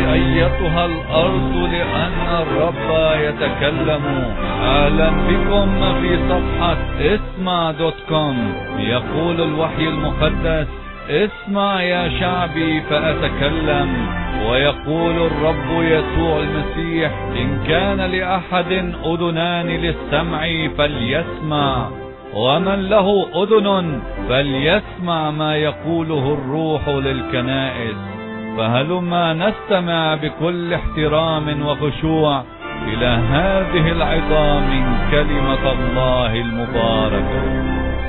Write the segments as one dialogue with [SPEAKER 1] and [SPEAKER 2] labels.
[SPEAKER 1] أيتها الأرض لأن الرب يتكلم أهلا بكم في صفحة اسمع دوت كوم يقول الوحي المقدس اسمع يا شعبي فأتكلم ويقول الرب يسوع المسيح إن كان لأحد أذنان للسمع فليسمع ومن له أذن فليسمع ما يقوله الروح للكنائس فهلما نستمع بكل احترام وخشوع إلى هذه العظام من كلمة الله المباركة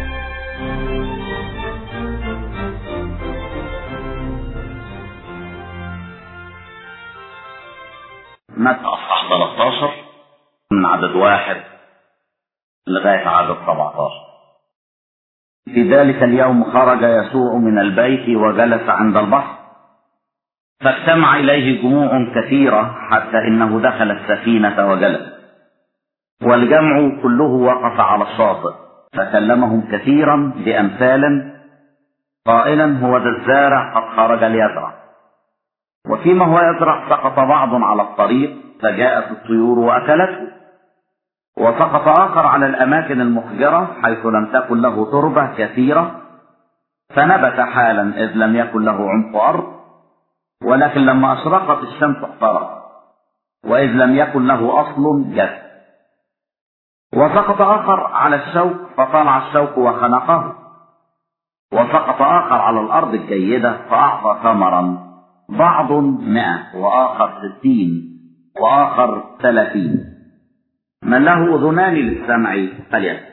[SPEAKER 2] متى اصحاح 13 من عدد واحد لغايه عدد 17 في ذلك اليوم خرج يسوع من البيت وجلس عند البحر فاجتمع اليه جموع كثيره حتى انه دخل السفينه وجلس والجمع كله وقف على الشاطئ فكلمهم كثيرا بامثال قائلا هو ذا الزارع قد خرج ليزرع وفيما هو يزرع سقط بعض على الطريق فجاءت الطيور واكلته وسقط اخر على الاماكن المحجره حيث لم تكن له تربه كثيره فنبت حالا اذ لم يكن له عمق ارض ولكن لما اشرقت الشمس احترق واذ لم يكن له اصل جد وسقط اخر على الشوك فطلع الشوك وخنقه وسقط اخر على الارض الجيده فاعطى ثمرا بعض مئة وآخر ستين وآخر ثلاثين من له أذنان للسمع فليسمع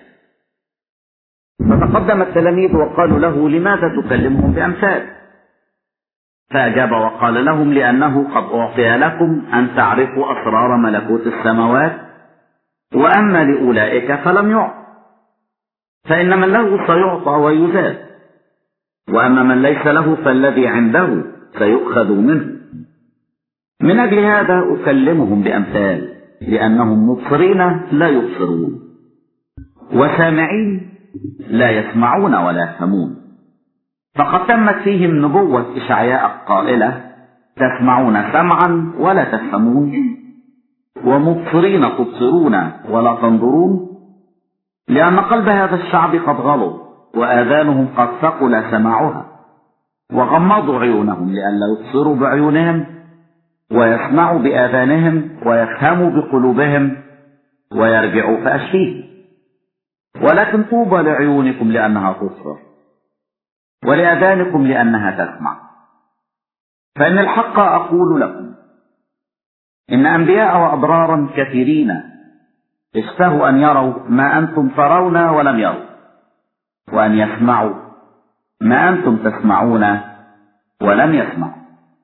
[SPEAKER 2] فتقدم التلاميذ وقالوا له لماذا تكلمهم بأمثال فأجاب وقال لهم لأنه قد أعطي لكم أن تعرفوا أسرار ملكوت السماوات وأما لأولئك فلم يعط فإن من له سيعطى ويزاد وأما من ليس له فالذي عنده سيؤخذ منه من أجل هذا أكلمهم بأمثال لأنهم مبصرين لا يبصرون وسامعين لا يسمعون ولا يفهمون فقد تمت فيهم نبوة إشعياء القائلة تسمعون سمعا ولا تفهمون ومبصرين تبصرون ولا تنظرون لأن قلب هذا الشعب قد غلط وآذانهم قد ثقل سماعها وغمضوا عيونهم لئلا يبصروا بعيونهم ويسمعوا بآذانهم ويفهموا بقلوبهم ويرجعوا فأشفيهم ولكن طوبى لعيونكم لأنها تبصر ولآذانكم لأنها تسمع فإن الحق أقول لكم إن أنبياء وأبرارا كثيرين اشتهوا أن يروا ما أنتم ترون ولم يروا وأن يسمعوا ما أنتم تسمعون ولم يسمعوا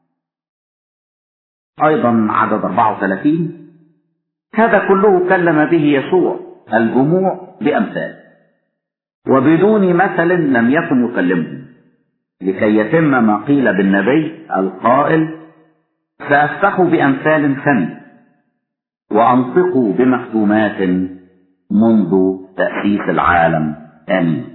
[SPEAKER 2] أيضا عدد 34 هذا كله كلم به يسوع الجموع بأمثال وبدون مثل لم يكن يكلمهم لكي يتم ما قيل بالنبي القائل سأفتح بأمثال فمي وأنطق بمختومات منذ تأسيس العالم آمين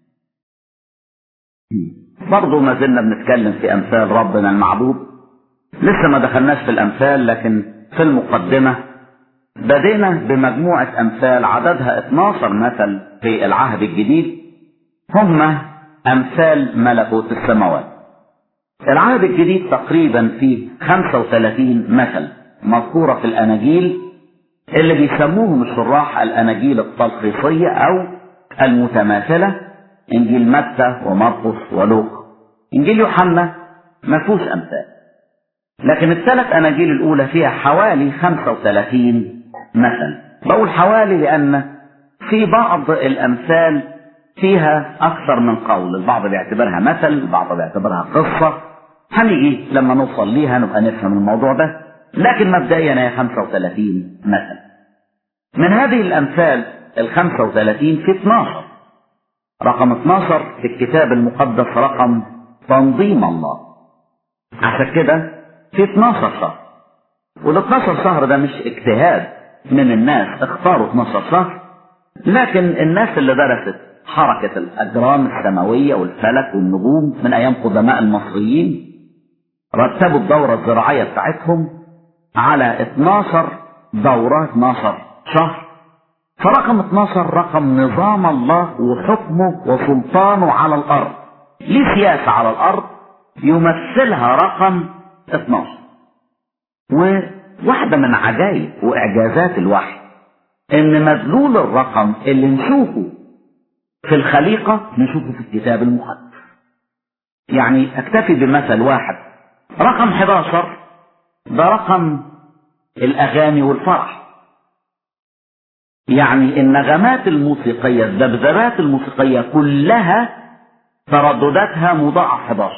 [SPEAKER 2] برضه ما زلنا بنتكلم في أمثال ربنا المعبود لسه ما دخلناش في الأمثال لكن في المقدمة بدينا بمجموعة أمثال عددها 12 مثل في العهد الجديد هم أمثال ملكوت السماوات العهد الجديد تقريبا فيه 35 مثل مذكورة في الأناجيل اللي بيسموهم الشراح الأناجيل التلخيصية أو المتماثلة إنجيل متى ومرقس ولوقا إنجيل يوحنا ما فيهوش أمثال لكن الثلاث أناجيل الأولى فيها حوالي 35 مثل بقول حوالي لأن في بعض الأمثال فيها أكثر من قول البعض بيعتبرها مثل البعض بيعتبرها قصة هنيجي لما نوصل ليها نبقى نفهم الموضوع ده لكن مبدئيا هي 35 مثل من هذه الأمثال ال 35 في 12 رقم 12 في الكتاب المقدس رقم تنظيم الله عشان كده في 12 شهر وال 12 شهر ده مش اجتهاد من الناس اختاروا 12 شهر لكن الناس اللي درست حركة الأجرام السماوية والفلك والنجوم من أيام قدماء المصريين رتبوا الدورة الزراعية بتاعتهم على 12 دورة 12 شهر فرقم 12 رقم نظام الله وحكمه وسلطانه على الأرض ليه سياسة على الأرض يمثلها رقم 12 وواحدة من عجائب وإعجازات الوحي إن مدلول الرقم اللي نشوفه في الخليقة نشوفه في الكتاب المقدس يعني أكتفي بمثل واحد رقم 11 ده رقم الأغاني والفرح يعني النغمات الموسيقية الذبذبات الموسيقية كلها تردداتها مضاعف 11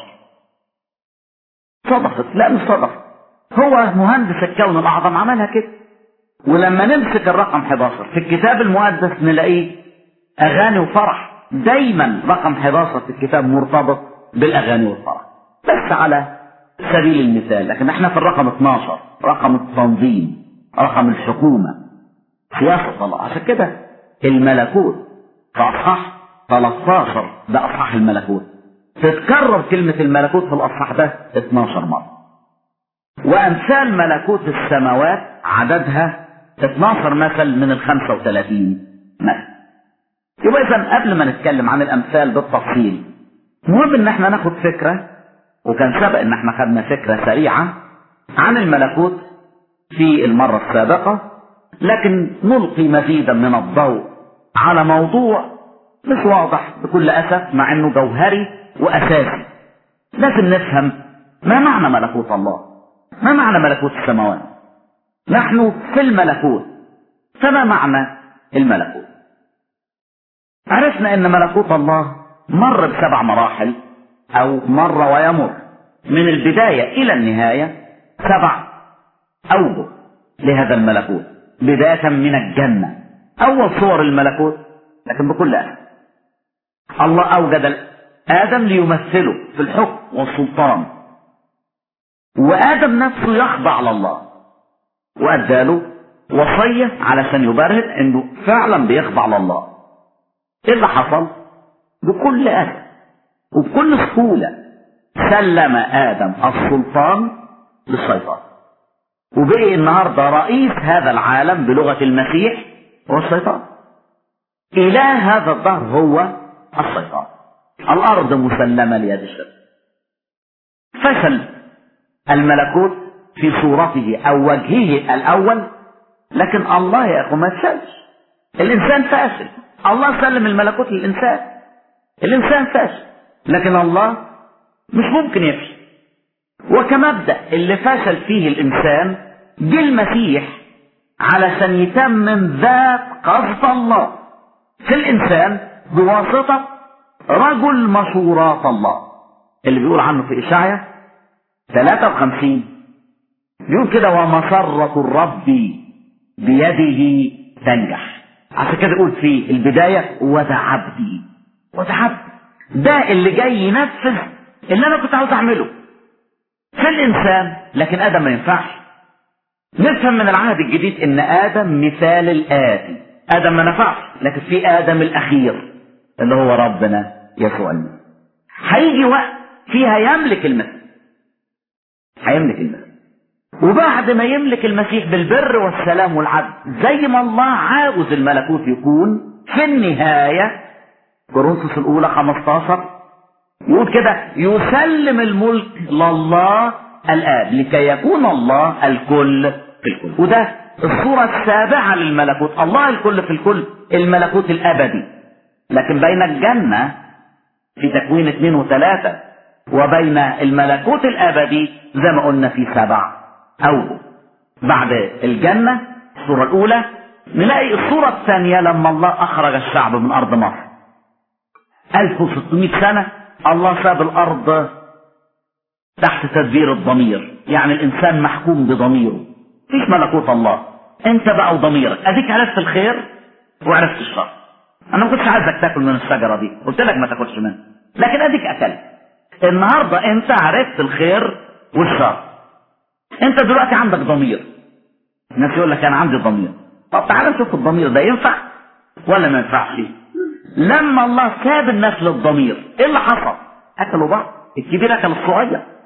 [SPEAKER 2] صدفت لا مش صدفت هو مهندس الكون الأعظم عملها كده ولما نمسك الرقم 11 في الكتاب المقدس نلاقيه أغاني وفرح دايما رقم 11 في الكتاب مرتبط بالأغاني والفرح بس على سبيل المثال لكن احنا في الرقم 12 رقم التنظيم رقم الحكومة سياسة الله عشان كده الملكوت في أصحاح 13 ده أصحاح الملكوت تتكرر كلمة الملكوت في الأصحاح ده 12 مرة وأمثال ملكوت السماوات عددها 12 مثل من ال 35 مثل يبقى إذا قبل ما نتكلم عن الأمثال بالتفصيل مهم إن احنا ناخد فكرة وكان سبق إن احنا خدنا فكرة سريعة عن الملكوت في المرة السابقة لكن نلقي مزيدا من الضوء على موضوع مش واضح بكل أسف مع إنه جوهري وأساسي لازم نفهم ما معنى ملكوت الله ما معنى ملكوت السماوات نحن في الملكوت فما معنى الملكوت عرفنا ان ملكوت الله مر بسبع مراحل او مر ويمر من البداية الى النهاية سبع اوجه لهذا الملكوت بداية من الجنة اول صور الملكوت لكن بكل اسف الله اوجد ادم ليمثله في الحكم والسلطان وادم نفسه يخضع لله واداله وصية علشان يبرهن انه فعلا بيخضع لله ايه اللي حصل بكل اسف وبكل سهولة سلم ادم السلطان للشيطان وبقي النهاردة رئيس هذا العالم بلغة المسيح هو الشيطان اله هذا الظهر هو الشيطان الارض مسلمة ليد الشيطان فشل الملكوت في صورته او وجهه الاول لكن الله يا اخو ما فشلش الانسان فاشل الله سلم الملكوت للانسان الانسان فاشل لكن الله مش ممكن يفشل وكمبدا اللي فشل فيه الانسان جه المسيح علشان يتمم ذات قصد الله في الانسان بواسطه رجل مشورات الله اللي بيقول عنه في اشعيا 53 بيقول كده ومسرة الرب بيده تنجح عشان كده يقول في البداية وده عبدي وده عبد ده اللي جاي ينفذ اللي انا كنت عاوز اعمله في الانسان لكن ادم ما ينفعش نفهم من العهد الجديد ان ادم مثال الاتي ادم ما نفعش لكن في ادم الاخير اللي هو ربنا يسوع المسيح هيجي وقت فيها يملك المسيح هيملك المسيح وبعد ما يملك المسيح بالبر والسلام والعدل زي ما الله عاوز الملكوت يكون في النهاية كورنثوس الأولى 15 يقول كده يسلم الملك لله الآب لكي يكون الله الكل في الكل وده الصورة السابعة للملكوت الله الكل في الكل الملكوت الأبدي لكن بين الجنة في تكوين اثنين وثلاثة وبين الملكوت الأبدي زي ما قلنا في سبع أوجه بعد الجنة الصورة الأولى نلاقي الصورة الثانية لما الله أخرج الشعب من أرض مصر 1600 سنة الله ساب الأرض تحت تدبير الضمير يعني الإنسان محكوم بضميره فيش ملكوت الله أنت بقى وضميرك أديك عرفت الخير وعرفت الشر أنا ما كنتش عايزك تاكل من الشجرة دي قلت لك ما تاكلش منها لكن أديك أكلت النهاردة أنت عرفت الخير والشر انت دلوقتي عندك ضمير الناس يقول لك انا عندي ضمير طب تعالى نشوف الضمير ده ينفع ولا ما ينفعش لما الله ساب الناس للضمير ايه اللي حصل اكلوا بعض الكبير اكل الصغير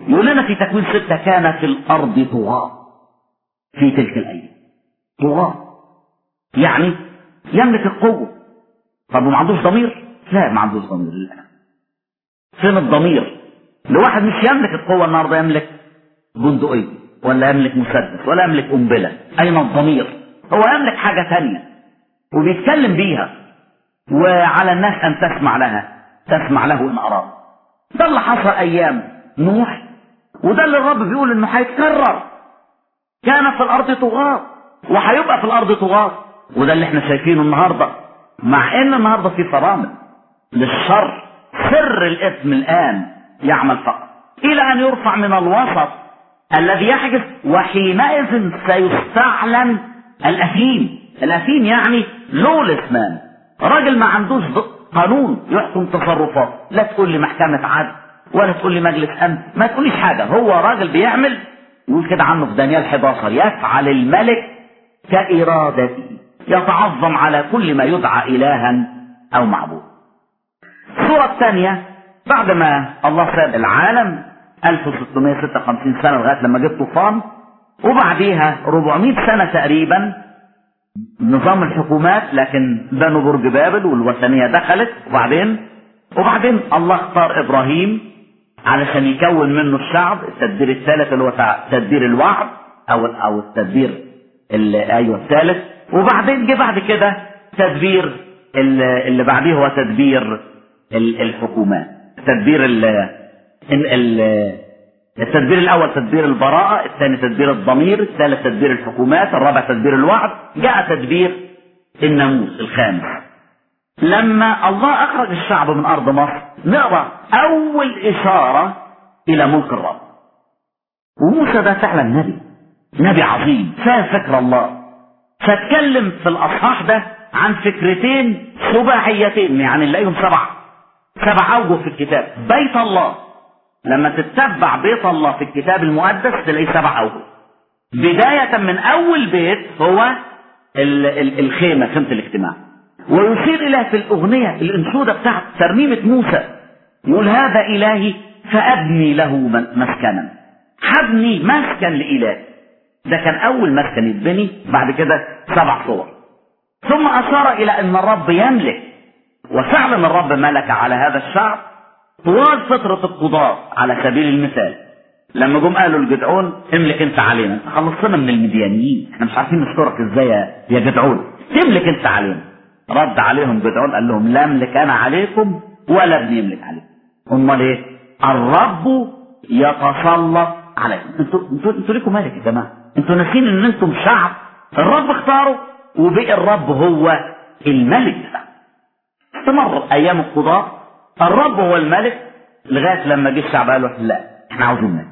[SPEAKER 2] يقول لنا في تكوين ستة كان في الأرض طغاة في تلك الأيام طغاة يعني يملك القوة طب وما عندوش ضمير؟ لا ما عندوش ضمير للأسف فين الضمير؟ لواحد مش يملك القوة النهارده يملك بندقية ولا يملك مسدس ولا يملك قنبلة أين الضمير؟ هو يملك حاجة تانية وبيتكلم بيها وعلى الناس أن تسمع لها تسمع له إن أراد ده اللي حصل أيام نوح وده اللي الرب بيقول إنه هيتكرر كان في الأرض طغاة وهيبقى في الأرض طغاة وده اللي احنا شايفينه النهارده مع ان النهارده في فرامل للشر سر الاثم الان يعمل فقط الى ان يرفع من الوسط الذي يحجز وحينئذ سيستعلن الاثيم الاثيم يعني لولس مان راجل ما عندوش قانون يحكم تصرفاته لا تقول لي محكمة عدل ولا تقول لي مجلس امن ما تقوليش حاجة هو راجل بيعمل يقول كده عنه في دانيال 11 يفعل الملك كإرادته يتعظم على كل ما يدعى إلها أو معبود الصورة الثانية بعد ما الله ساب العالم 1656 سنة لغاية لما جه طوفان وبعديها 400 سنة تقريبا نظام الحكومات لكن بنوا برج بابل والوثنية دخلت وبعدين وبعدين الله اختار ابراهيم علشان يكون منه الشعب التدبير الثالث اللي هو تدبير الوعد او او التدبير اللي ايوه الثالث وبعدين جه بعد كده تدبير اللي بعديه هو تدبير الحكومات تدبير ال التدبير الاول تدبير البراءة الثاني تدبير الضمير الثالث تدبير الحكومات الرابع تدبير الوعد جاء تدبير الناموس الخامس لما الله اخرج الشعب من ارض مصر نقرا اول اشاره الى ملك الرب وموسى ده فعلا نبي نبي عظيم فاهم فكر الله فاتكلم في الاصحاح ده عن فكرتين سباعيتين يعني نلاقيهم سبع سبع اوجه في الكتاب بيت الله لما تتبع بيت الله في الكتاب المقدس تلاقيه سبع اوجه بداية من أول بيت هو ال ال الخيمة خيمة الاجتماع ويشير إلى في الأغنية الأنشودة بتاعت ترنيمة موسى يقول هذا إلهي فأبني له مسكنا حبني مسكن لإله ده كان أول مسكن يتبني بعد كده سبع صور ثم أشار إلى أن الرب يملك وفعلا الرب ملك على هذا الشعب طوال فترة القضاء على سبيل المثال لما جم قالوا لجدعون املك انت علينا انت خلصنا من المديانيين احنا مش عارفين نشكرك ازاي يا جدعون تملك انت علينا رد عليهم جدعون قال لهم لا املك انا عليكم ولا ابني يملك عليكم امال ايه الرب يتسلط عليكم انتوا انتوا انتوا ليكم مالك يا جماعه انتوا ناسين ان انتم شعب الرب اختاره وبقي الرب هو الملك بتاعه استمر ايام القضاء الرب هو الملك لغايه لما جه الشعب قالوا لا احنا عاوزين ملك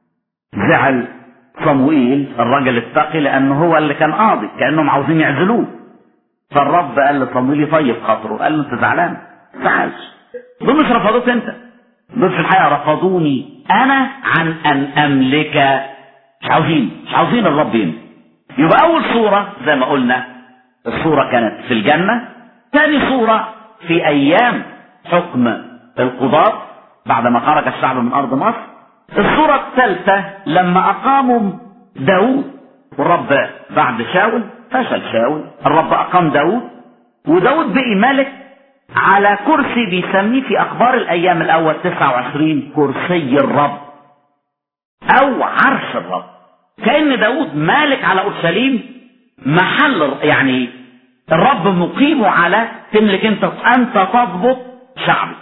[SPEAKER 2] زعل صموئيل الراجل التقي لانه هو اللي كان قاضي كانهم عاوزين يعزلوه فالرب قال لصموئيل طيب خاطره قال له انت زعلان زعلش دول مش رفضوك انت دول في الحقيقه رفضوني انا عن ان املك مش عاوزين مش عاوزين الرب يملك يبقى اول صوره زي ما قلنا الصوره كانت في الجنه ثاني صوره في ايام حكم القضاة بعد ما خرج الشعب من ارض مصر الصورة الثالثة لما اقاموا داود والرب بعد شاول فشل شاول الرب اقام داود وداود بقي ملك على كرسي بيسميه في اخبار الايام الاول 29 كرسي الرب او عرش الرب كان داود مالك على اورشليم محل يعني الرب مقيمه على تملك انت انت تضبط شعبي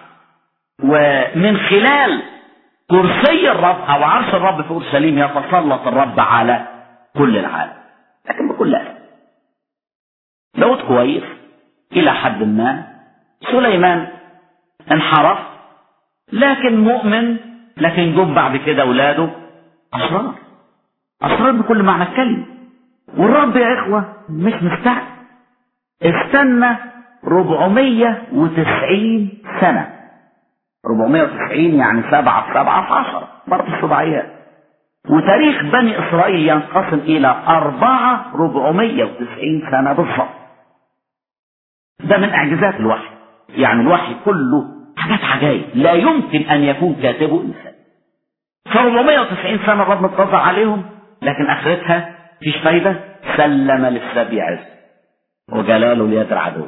[SPEAKER 2] ومن خلال كرسي الرب او عرش الرب في اورشليم يتسلط الرب على كل العالم لكن بكل اسف داود كويس الى حد ما سليمان انحرف لكن مؤمن لكن جم بعد كده اولاده اشرار اشرار بكل معنى الكلمه والرب يا اخوه مش مستعد استنى 490 سنة 490 يعني سبعة في سبعة في عشرة برضه السبعيات وتاريخ بني إسرائيل ينقسم إلى أربعة 490 سنة بالضبط ده من إعجازات الوحي يعني الوحي كله حاجات عجائب لا يمكن أن يكون كاتبه إنسان ف 490 سنة الرب متوزع عليهم لكن اخرتها مفيش فايدة سلم للسبي عز وجلاله ليد العدو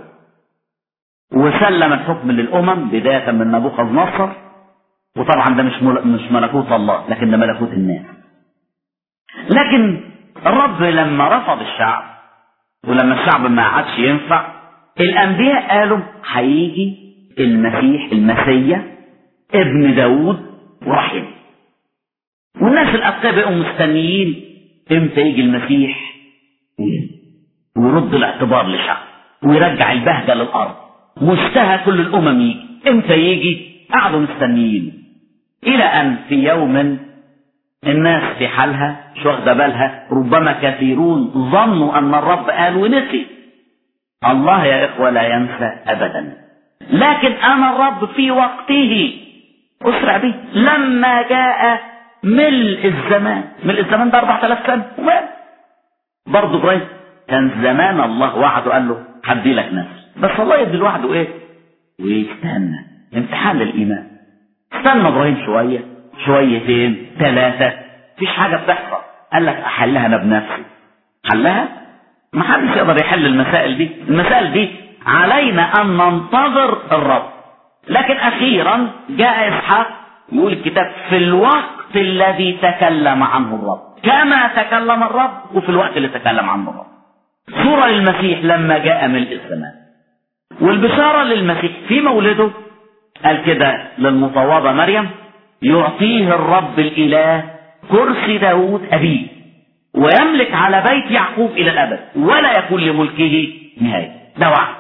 [SPEAKER 2] وسلم الحكم للامم بداية من نبوخذ نصر وطبعا ده مش مل... مش ملكوت الله لكن ده ملكوت الناس لكن الرب لما رفض الشعب ولما الشعب ما عادش ينفع الانبياء قالوا هيجي المسيح المسيا ابن داود ورحيم والناس الاتقياء بقوا مستنيين امتى يجي المسيح ويرد الاعتبار للشعب ويرجع البهجه للارض مشتهى كل الامم يجي امتى يجي قعدوا مستنيين الى ان في يوم الناس في حالها مش واخده بالها ربما كثيرون ظنوا ان الرب قال ونسي الله يا اخوه لا ينسى ابدا لكن انا الرب في وقته اسرع به لما جاء ملء الزمان ملء الزمان ده 4000 سنه ومال برضه ابراهيم كان زمان الله وعده قال له هدي لك نفس بس الله يدي لوحده ايه ويستنى امتحان للايمان استنى ابراهيم شويه شويتين ثلاثه مفيش حاجه بتحصل قال لك احلها انا بنفسي حلها ما حدش يقدر يحل المسائل دي المسائل دي علينا ان ننتظر الرب لكن اخيرا جاء اسحاق يقول الكتاب في الوقت الذي تكلم عنه الرب كما تكلم الرب وفي الوقت اللي تكلم عنه الرب صورة للمسيح لما جاء ملء الزمان والبشارة للمسيح في مولده قال كده للمفوضة مريم يعطيه الرب الإله كرسي داود أبيه ويملك على بيت يعقوب إلى الأبد ولا يكون لملكه نهاية ده وعد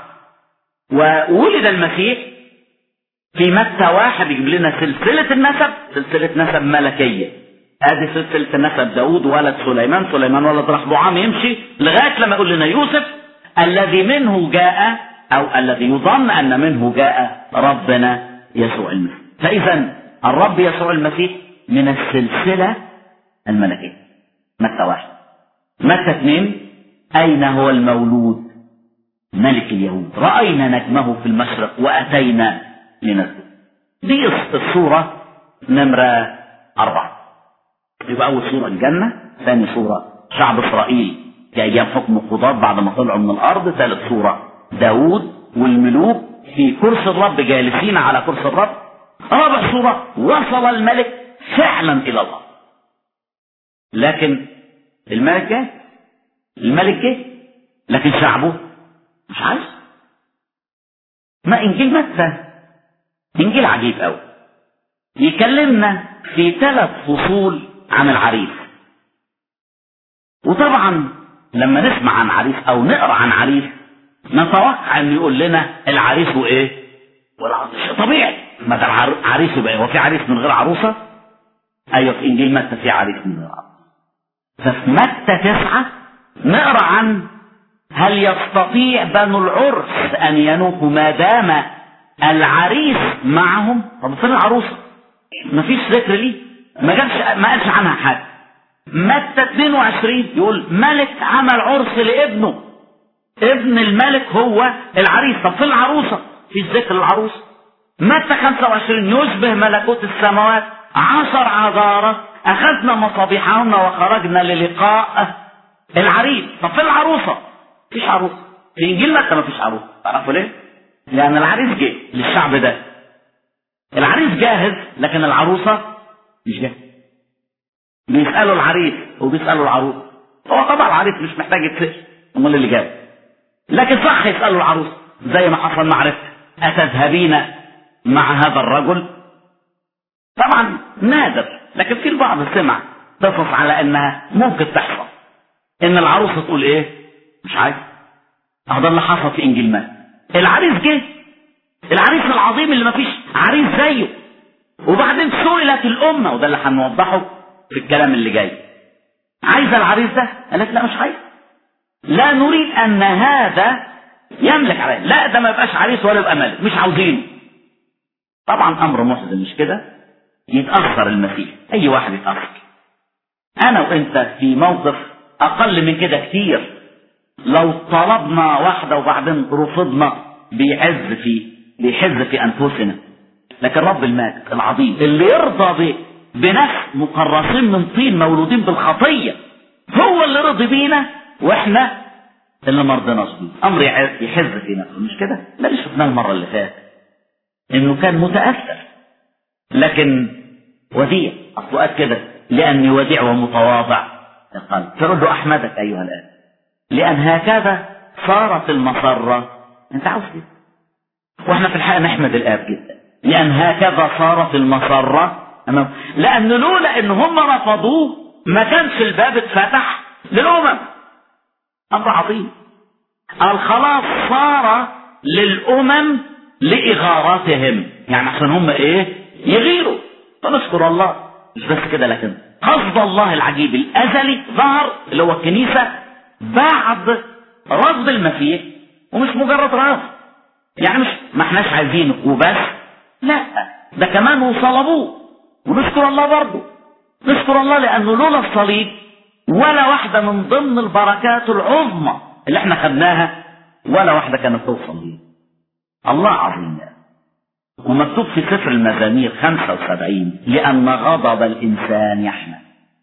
[SPEAKER 2] وولد المسيح في متى واحد يجيب لنا سلسلة النسب سلسلة نسب ملكية ادي سلسلة نسب داود ولد سليمان سليمان ولد رحبعام يمشي لغاية لما يقول لنا يوسف الذي منه جاء او الذي يظن ان منه جاء ربنا يسوع المسيح فاذا الرب يسوع المسيح من السلسلة الملكية متى واحد متى اثنين اين هو المولود ملك اليهود رأينا نجمه في المشرق وأتينا لنسجد دي الصورة نمرة أربعة يبقى أول صورة الجنة ثاني صورة شعب إسرائيل في أيام حكم القضاة بعد ما طلعوا من الأرض ثالث صورة داوود والملوك في كرسي الرب جالسين على كرسي الرب رابع صورة وصل الملك فعلا إلى الله لكن الملك جه الملك جه لكن شعبه مش عايز ما انجيل متى انجيل عجيب قوي يكلمنا في ثلاث فصول عن العريس وطبعا لما نسمع عن عريس او نقرا عن عريس نتوقع ان يقول لنا العريس وايه والعروس طبيعي ما ده العريس يبقى هو في عريس من غير عروسه ايوه في انجيل متى في عريس من غير عروسه ففي متى تسعه نقرا عن هل يستطيع بنو العرس ان ينوحوا ما دام العريس معهم طب فين العروسه مفيش ذكر ليه ما جابش ما قالش عنها حاجه متى 22 يقول ملك عمل عرس لابنه ابن الملك هو العريس طب فين العروسه في ذكر العروس متى 25 يشبه ملكوت السماوات عشر عذارة أخذنا مصابيحهن وخرجنا للقاء العريس طب فين العروسة مفيش عروسه في انجيل متى مفيش عروسه تعرفوا ليه؟ لان العريس جه للشعب ده العريس جاهز لكن العروسه مش جاهزه بيسالوا العريس وبيسالوا العروس هو طبعا العريس مش محتاج يتسال امال اللي جاي لكن صح يسالوا العروس زي ما حصل مع رفقه اتذهبين مع هذا الرجل طبعا نادر لكن في البعض سمع قصص على انها ممكن تحصل ان العروسه تقول ايه مش عايز اهو ده اللي حصل في انجيل مات العريس جه العريس العظيم اللي مفيش عريس زيه وبعدين سئلت الامه وده اللي هنوضحه في الكلام اللي جاي عايزه العريس ده قالت لا مش عايز لا نريد ان هذا يملك عليه لا ده ما يبقاش عريس ولا يبقى ملك مش عاوزينه طبعا امر محزن مش كده يتاخر المسيح اي واحد يتاخر انا وانت في موقف اقل من كده كتير لو طلبنا واحدة وبعدين رفضنا بيعز في بيحز في أنفسنا لكن رب المجد العظيم اللي يرضى بناس مقرصين من طين مولودين بالخطية هو اللي رضي بينا واحنا اللي ما رضيناش بيه امر يع- يحز في نفسه مش كده ده اللي شفناه المرة اللي فاتت انه كان متأثر لكن وديع اصله قال كده لاني وديع ومتواضع القلب تقول له احمدك ايها الاب لان هكذا صارت المسرة انت عاوز كده واحنا في الحقيقة نحمد الاب جدا لان هكذا صارت المسرة أمام لان لولا ان هم رفضوه ما كانش الباب اتفتح للامم امر عظيم الخلاص صار للامم لاغاراتهم يعني عشان هم ايه يغيروا فنشكر الله مش بس كده لكن قصد الله العجيب الازلي ظهر اللي هو الكنيسه بعد رفض المسيح ومش مجرد رفض يعني مش ما احناش عايزينه وبس لا ده كمان وصلبوه ونشكر الله برضه نشكر الله لانه لولا الصليب ولا واحده من ضمن البركات العظمى اللي احنا خدناها ولا واحده كانت توصل ليه الله عظيم يعني. ومكتوب في سفر المزامير 75 لأن غضب الإنسان يحمل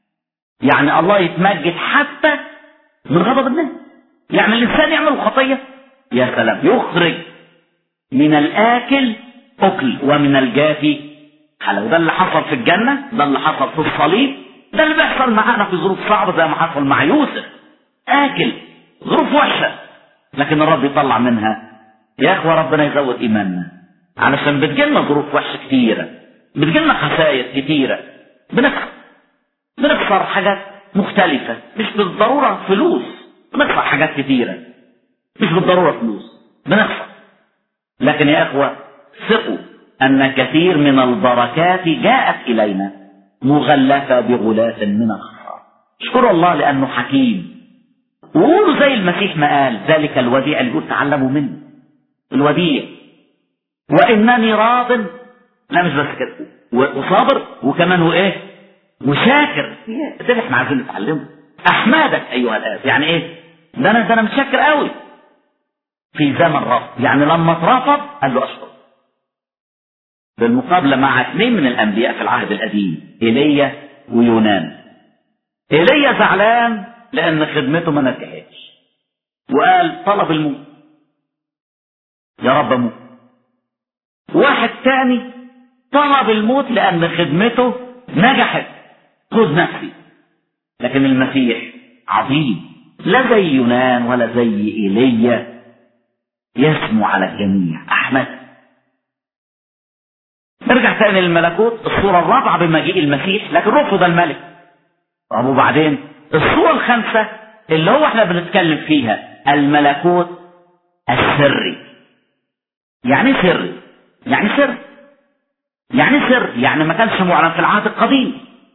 [SPEAKER 2] يعني الله يتمجد حتى من غضب الناس يعني الإنسان يعمل خطية يا سلام يخرج من الآكل أكل ومن الجافي حلو ده اللي حصل في الجنة ده اللي حصل في الصليب ده اللي بيحصل معانا في ظروف صعبة زي ما حصل مع يوسف آكل ظروف وحشة لكن الرب يطلع منها يا اخوة ربنا يزود ايماننا علشان بتجيلنا ظروف وحشة كتيرة بتجيلنا خسائر كتيرة بنخسر بنخسر حاجات مختلفة مش بالضرورة فلوس بنخسر حاجات كتيرة مش بالضرورة فلوس بنخسر لكن يا اخوة ثقوا ان كثير من البركات جاءت الينا مغلفة بغلاف من الخيرات اشكروا الله لانه حكيم وقولوا زي المسيح ما قال ذلك الوديع اللي يقول تعلموا منه الوديع وانني راض لا مش بس كده و- وصابر وكمان وايه وشاكر ده اللي احنا عايزين نتعلمه احمدك ايها الاب يعني ايه ده انا ده انا متشكر قوي في زمن رفض يعني لما اترفض قال له اشكر بالمقابله مع اثنين من الانبياء في العهد القديم ايليا ويونان ايليا زعلان لان خدمته ما نجحتش وقال طلب الموت يا رب اموت واحد تاني طلب الموت لان خدمته نجحت خذ نفسي لكن المسيح عظيم لا زي يونان ولا زي ايليا يسمو على الجميع احمد نرجع تاني للملكوت الصورة الرابعة بمجيء المسيح لكن رفض الملك طب وبعدين الصورة الخامسة اللي هو احنا بنتكلم فيها الملكوت السري يعني إيه سري يعني سر يعني سر يعني ما كانش معلن في العهد القديم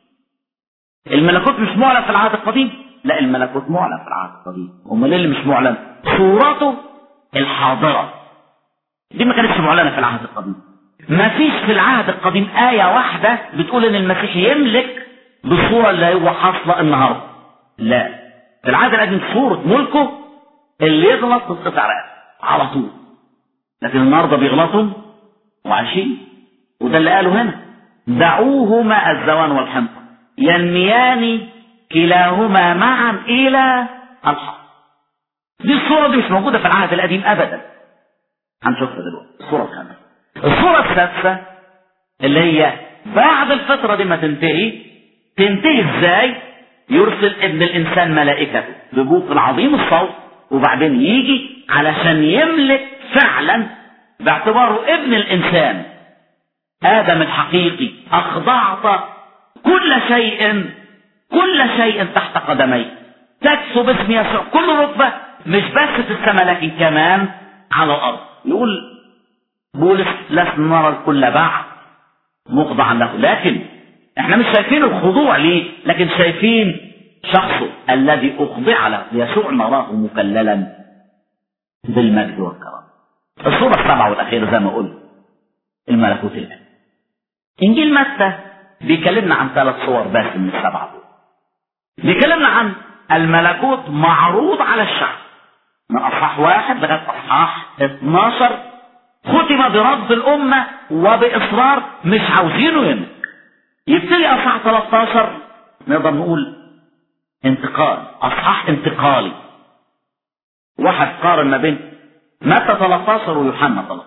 [SPEAKER 2] الملكوت مش معلن في العهد القديم لا الملكوت معلن في العهد القديم امال ايه اللي مش معلن صورته الحاضره دي ما كانتش معلنه في العهد القديم ما فيش في العهد القديم آية واحدة بتقول إن المسيح يملك بالصورة اللي هو حاصلة النهاردة. لا. في العهد القديم صورة ملكه اللي يغلط تتقطع رقبته على طول. لكن النهارده بيغلطوا وعايشين وده اللي قاله هنا دعوهما الزوان والحنطة ينميان كلاهما معا إلى الحق. دي الصورة دي مش موجودة في العهد القديم أبدا. هنشوفها دلوقتي الصورة الخامسة. الصورة السادسة اللي هي بعد الفترة دي ما تنتهي تنتهي ازاي؟ يرسل ابن الانسان ملائكته ببوق العظيم الصوت وبعدين يجي علشان يملك فعلا باعتباره ابن الانسان ادم الحقيقي اخضعت كل شيء كل شيء تحت قدميه تكسب اسم يسوع كل رتبه مش بس في السماء لكن كمان على الارض يقول بولس لسنا نرى الكل بعد مخضعا له لكن احنا مش شايفين الخضوع ليه لكن شايفين شخصه الذي اخضع له يسوع نراه مكللا بالمجد والكرامه الصورة السابعة والأخيرة زي ما قلت الملكوت الآن إنجيل متى بيكلمنا عن ثلاث صور بس من السبعة دول بيكلمنا عن الملكوت معروض على الشعب من أصحاح واحد لغاية أصحاح 12 ختم برفض الأمة وبإصرار مش عاوزينه يملك يبتدي اصحاح 13 نقدر نقول انتقال اصحاح انتقالي واحد قارن ما بين متى 13 ويوحنا 13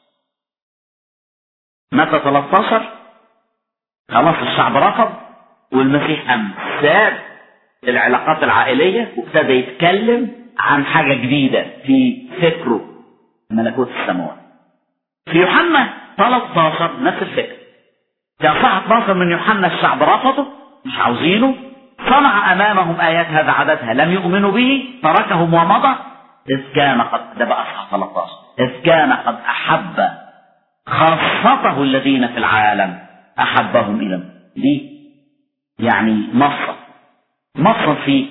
[SPEAKER 2] متى 13 خلاص الشعب رفض والمسيح قام ساب العلاقات العائليه وابتدى يتكلم عن حاجه جديده في فكره ملكوت السماوات في يوحنا 13 نفس الفكره في اصحاح 12 من يوحنا الشعب رفضه مش عاوزينه صنع امامهم ايات هذا عددها لم يؤمنوا به تركهم ومضى اذ كان قد ده بقى اصحاح 13 اذ كان قد احب خاصته الذين في العالم احبهم الى دي يعني مفصل مفصل في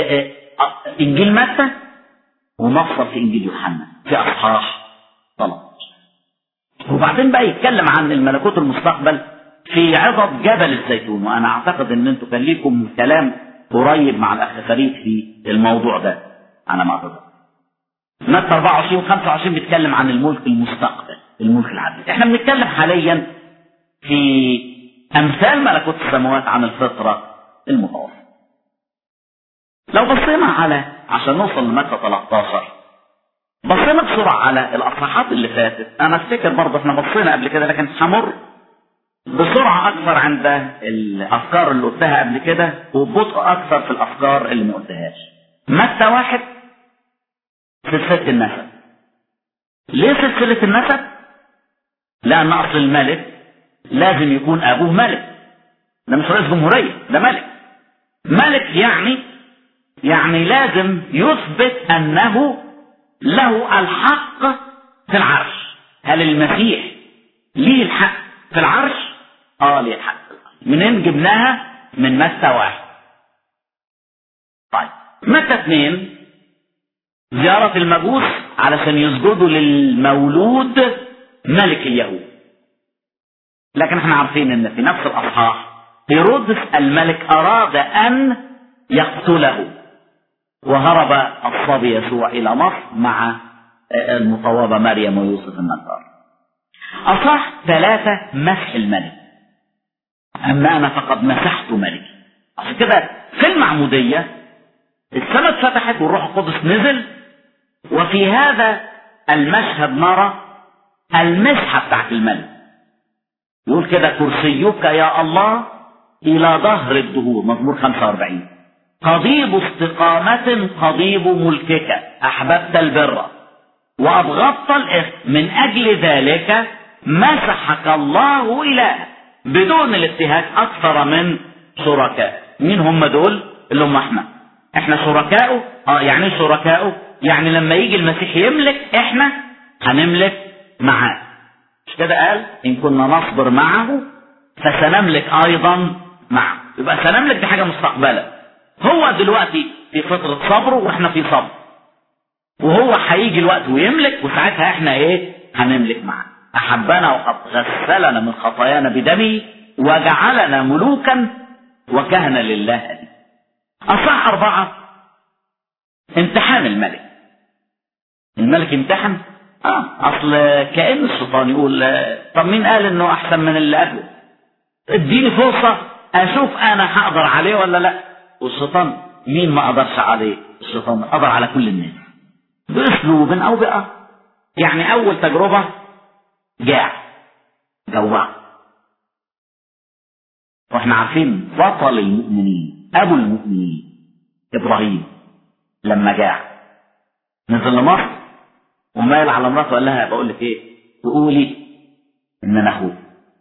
[SPEAKER 2] انجيل متى ومفصل في انجيل يوحنا في اصحاح 13 وبعدين بقى يتكلم عن الملكوت المستقبل في عظم جبل الزيتون وانا اعتقد ان انتوا كان ليكم كلام قريب مع الاخ فريد في الموضوع ده انا ما اعتقد متى 24 و 25 بيتكلم عن الملك المستقبل الملك العدل احنا بنتكلم حاليا في امثال ملكوت السماوات عن الفطره المتوسطه لو بصينا على عشان نوصل لمتى 13 بصينا بسرعه على الاصحاحات اللي فاتت انا افتكر برضه احنا بصينا قبل كده لكن همر بسرعه اكثر عند الافكار اللي قلتها قبل كده وببطء اكثر في الافكار اللي ما قلتهاش متى واحد سلسله النسب ليه سلسله النسب لان اصل الملك لازم يكون ابوه ملك ده مش رئيس جمهوريه ده ملك ملك يعني يعني لازم يثبت انه له الحق في العرش هل المسيح ليه الحق في العرش اه ليه الحق منين جبناها من متى واحد طيب متى اثنين زيارة المجوس علشان يسجدوا للمولود ملك اليهود لكن احنا عارفين ان في نفس الاصحاح هيرودس الملك اراد ان يقتله وهرب الصبي يسوع الى مصر مع المطوبة مريم ويوسف النجار اصح ثلاثة مسح الملك اما انا فقد مسحت ملكي عشان كده في المعمودية السماء اتفتحت والروح القدس نزل وفي هذا المشهد نرى المسحة بتاعت الملك يقول كده كرسيك يا الله إلى ظهر الدهور مزمور 45 قضيب استقامة قضيب ملكك أحببت البر وأبغضت الإثم من أجل ذلك مسحك الله إلهك بدون الابتهاج أكثر من شركاء مين هم دول اللي هم احنا احنا شركائه اه يعني ايه شركائه يعني لما يجي المسيح يملك احنا هنملك معاه مش كده قال ان كنا نصبر معه فسنملك ايضا معه يبقى سنملك دي حاجه مستقبلا هو دلوقتي في فتره صبره واحنا في صبر وهو هيجي الوقت ويملك وساعتها احنا ايه هنملك معاه احبنا وقد غسلنا من خطايانا بدمه وجعلنا ملوكا وكهنة لله أبي أصح أربعة امتحان الملك الملك امتحن اه اصل كأن الشيطان يقول طب مين قال انه احسن من اللي قبله اديني فرصة اشوف انا هقدر عليه ولا لا والشيطان مين ما قدرش عليه الشيطان قدر على كل الناس باسلوب او بآخر يعني اول تجربة جاع جوع واحنا عارفين بطل المؤمنين ابو المؤمنين ابراهيم لما جاع نزل لمصر ومايل على مراته وقال لها بقول لك ايه تقولي ان انا اخوك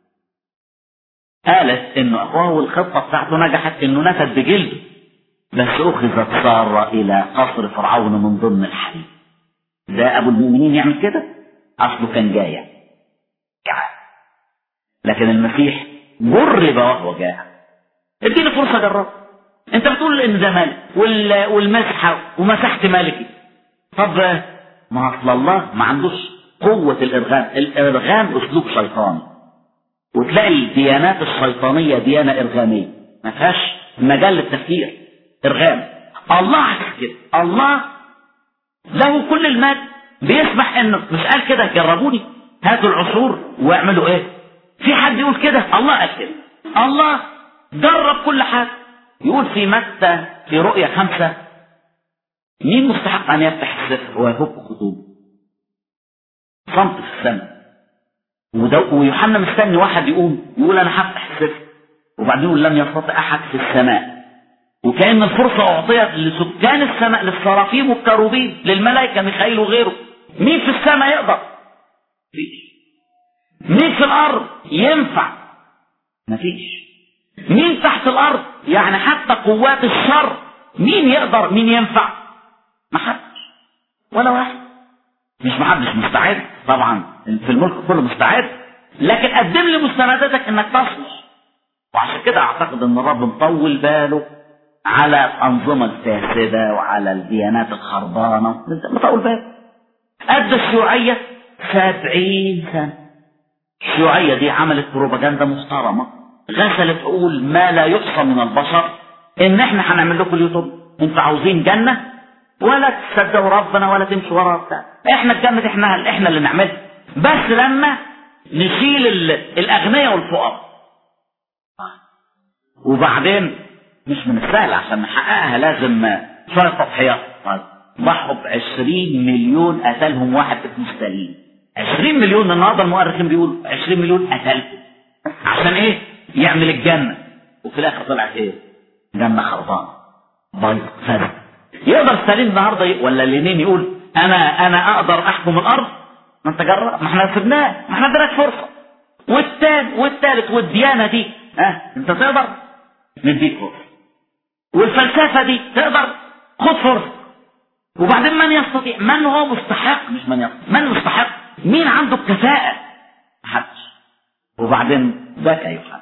[SPEAKER 2] قالت انه اخوه والخطه بتاعته نجحت انه نفد بجلده بس اخذت ساره الى قصر فرعون من ضمن الحريم ده ابو المؤمنين يعمل كده اصله كان جايع جعان لكن المسيح جرب وهو جاع اديني فرصه اجرب انت بتقول ان ده ملك وال... والمسحه ومسحت ملكي طب ما اصل الله ما عندوش قوه الارغام الارغام اسلوب شيطاني وتلاقي الديانات الشيطانيه ديانه ارغاميه ما فيهاش مجال للتفكير ارغام الله عكس كده الله له كل المال بيسمح انه مش قال كده جربوني هاتوا العصور واعملوا ايه في حد يقول كده الله قال كده الله جرب كل حاجة يقول في متى في رؤية خمسة مين مستحق أن يفتح السفر ويفك خطوبه صمت في السماء ويوحنا مستني واحد يقوم يقول أنا هفتح السفر وبعدين يقول لم يستطع أحد في السماء وكأن الفرصة أعطيت لسكان السماء للصرافيم والكروبين للملائكة ميخائيل وغيره مين في السماء يقدر؟ مفيش مين في الأرض ينفع؟ مفيش مين تحت الأرض؟ يعني حتى قوات الشر مين يقدر مين ينفع؟ محدش ولا واحد مش محدش مستعد طبعا في الملك كله مستعد لكن قدم لي مستنداتك انك تصلح وعشان كده اعتقد ان الرب مطول باله على الأنظمة الفاسدة وعلى الديانات الخربانة مطول باله قد الشيوعية سبعين سنة الشيوعية دي عملت بروباجندا محترمة غسلت عقول ما لا يحصى من البشر ان احنا هنعمل لكم اليوتيوب انتوا عاوزين جنة ولا تصدقوا ربنا ولا تمشوا ورا بتاع احنا الجنة احنا احنا اللي نعملها بس لما نشيل الاغنياء والفقراء وبعدين مش من السهل عشان نحققها لازم شوية تضحيات طيب ضحوا ب 20 مليون قتلهم واحد اسمه ستالين 20 مليون النهارده المؤرخين بيقولوا 20 مليون قتلهم عشان ايه؟ يعمل الجنة وفي الاخر طلعت ايه؟ جنة خربانة بايظ فاسد يقدر ستالين النهارده ي... ولا لينين يقول انا انا اقدر احكم الارض ما انت جرب ما احنا سبناه ما احنا اديناك فرصه والتاني والتالت والديانه دي ها أه؟ انت تقدر نديك فرصه والفلسفه دي تقدر خد فرصه وبعدين من يستطيع من هو مستحق مش من يستطيع من مستحق مين عنده الكفاءه محدش وبعدين بكى يوحنا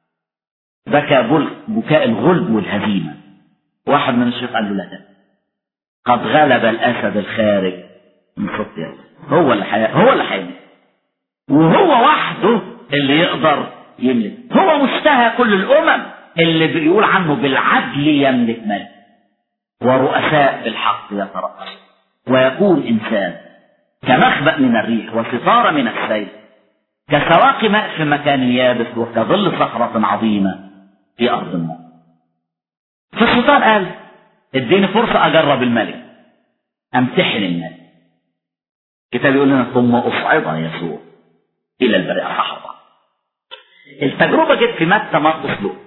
[SPEAKER 2] بكى بكاء الغلب والهزيمه واحد من الشيخ قال له لا تبكي قد غلب الاسد الخارج من صوت هو اللي حي... هو اللي حيملك وهو وحده اللي يقدر يملك هو مشتهى كل الامم اللي بيقول عنه بالعدل يملك ملك ورؤساء بالحق يترأس ويكون انسان كمخبأ من الريح وستارة من السيل كسواق ماء في مكان يابس وكظل صخرة عظيمة في أرض الموت فالسلطان قال اديني فرصة أجرب الملك أمتحن الملك الكتاب يقول لنا ثم أصعد يسوع إلى البرية صحراء التجربة جت في متى مرقس لوط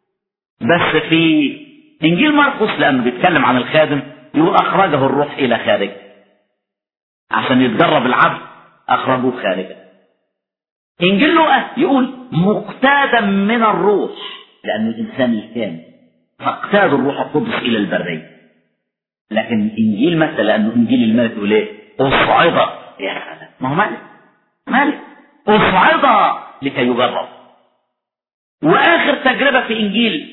[SPEAKER 2] بس في إنجيل مرقس لأنه بيتكلم عن الخادم يقول أخرجه الروح إلى خارج عشان يتجرب العبد أخرجوه خارجا إنجيل لوقا يقول مقتادا من الروح لأنه الإنسان الكامل فاقتاد الروح القدس إلى البرية لكن إنجيل متى لأنه إنجيل الملك يقول إيه؟ أصعد يا سلام ما هو ملك ملك أصعد لكي يجرب وآخر تجربة في إنجيل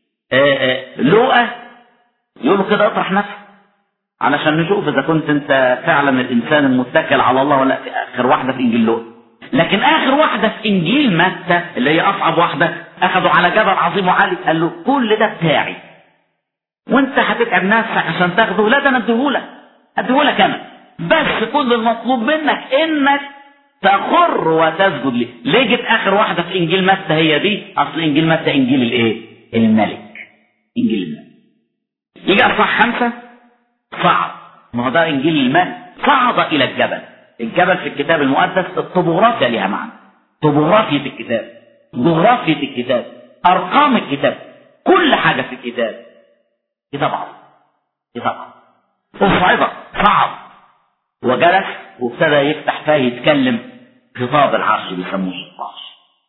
[SPEAKER 2] لوقا يقول له كده اطرح نفسك علشان نشوف إذا كنت أنت فعلا الإنسان المتكل على الله ولا في آخر واحدة في إنجيل لوقا لكن آخر واحدة في إنجيل متى اللي هي أصعب واحدة أخذوا على جبل عظيم وعالي قال له كل ده بتاعي وأنت هتتعب نفسك عشان تاخده لا ده أنا أديهولك أديهولك أنا بس كل المطلوب منك إنك تخر وتسجد لي ليه جت آخر واحدة في إنجيل متى هي دي أصل إنجيل متى إنجيل الإيه الملك إنجيل الملك يجي أصح خمسة صعد ما هو ده إنجيل الملك صعد إلى الجبل الجبل في الكتاب المقدس الطبوغرافيا ليها معنى طبوغرافية الكتاب جغرافية الكتاب أرقام الكتاب كل حاجة في الكتاب كتاب عظيم كتاب عظيم وصعد صعد وجلس وابتدى يفتح فاه يتكلم خطاب العرش بيسموه 16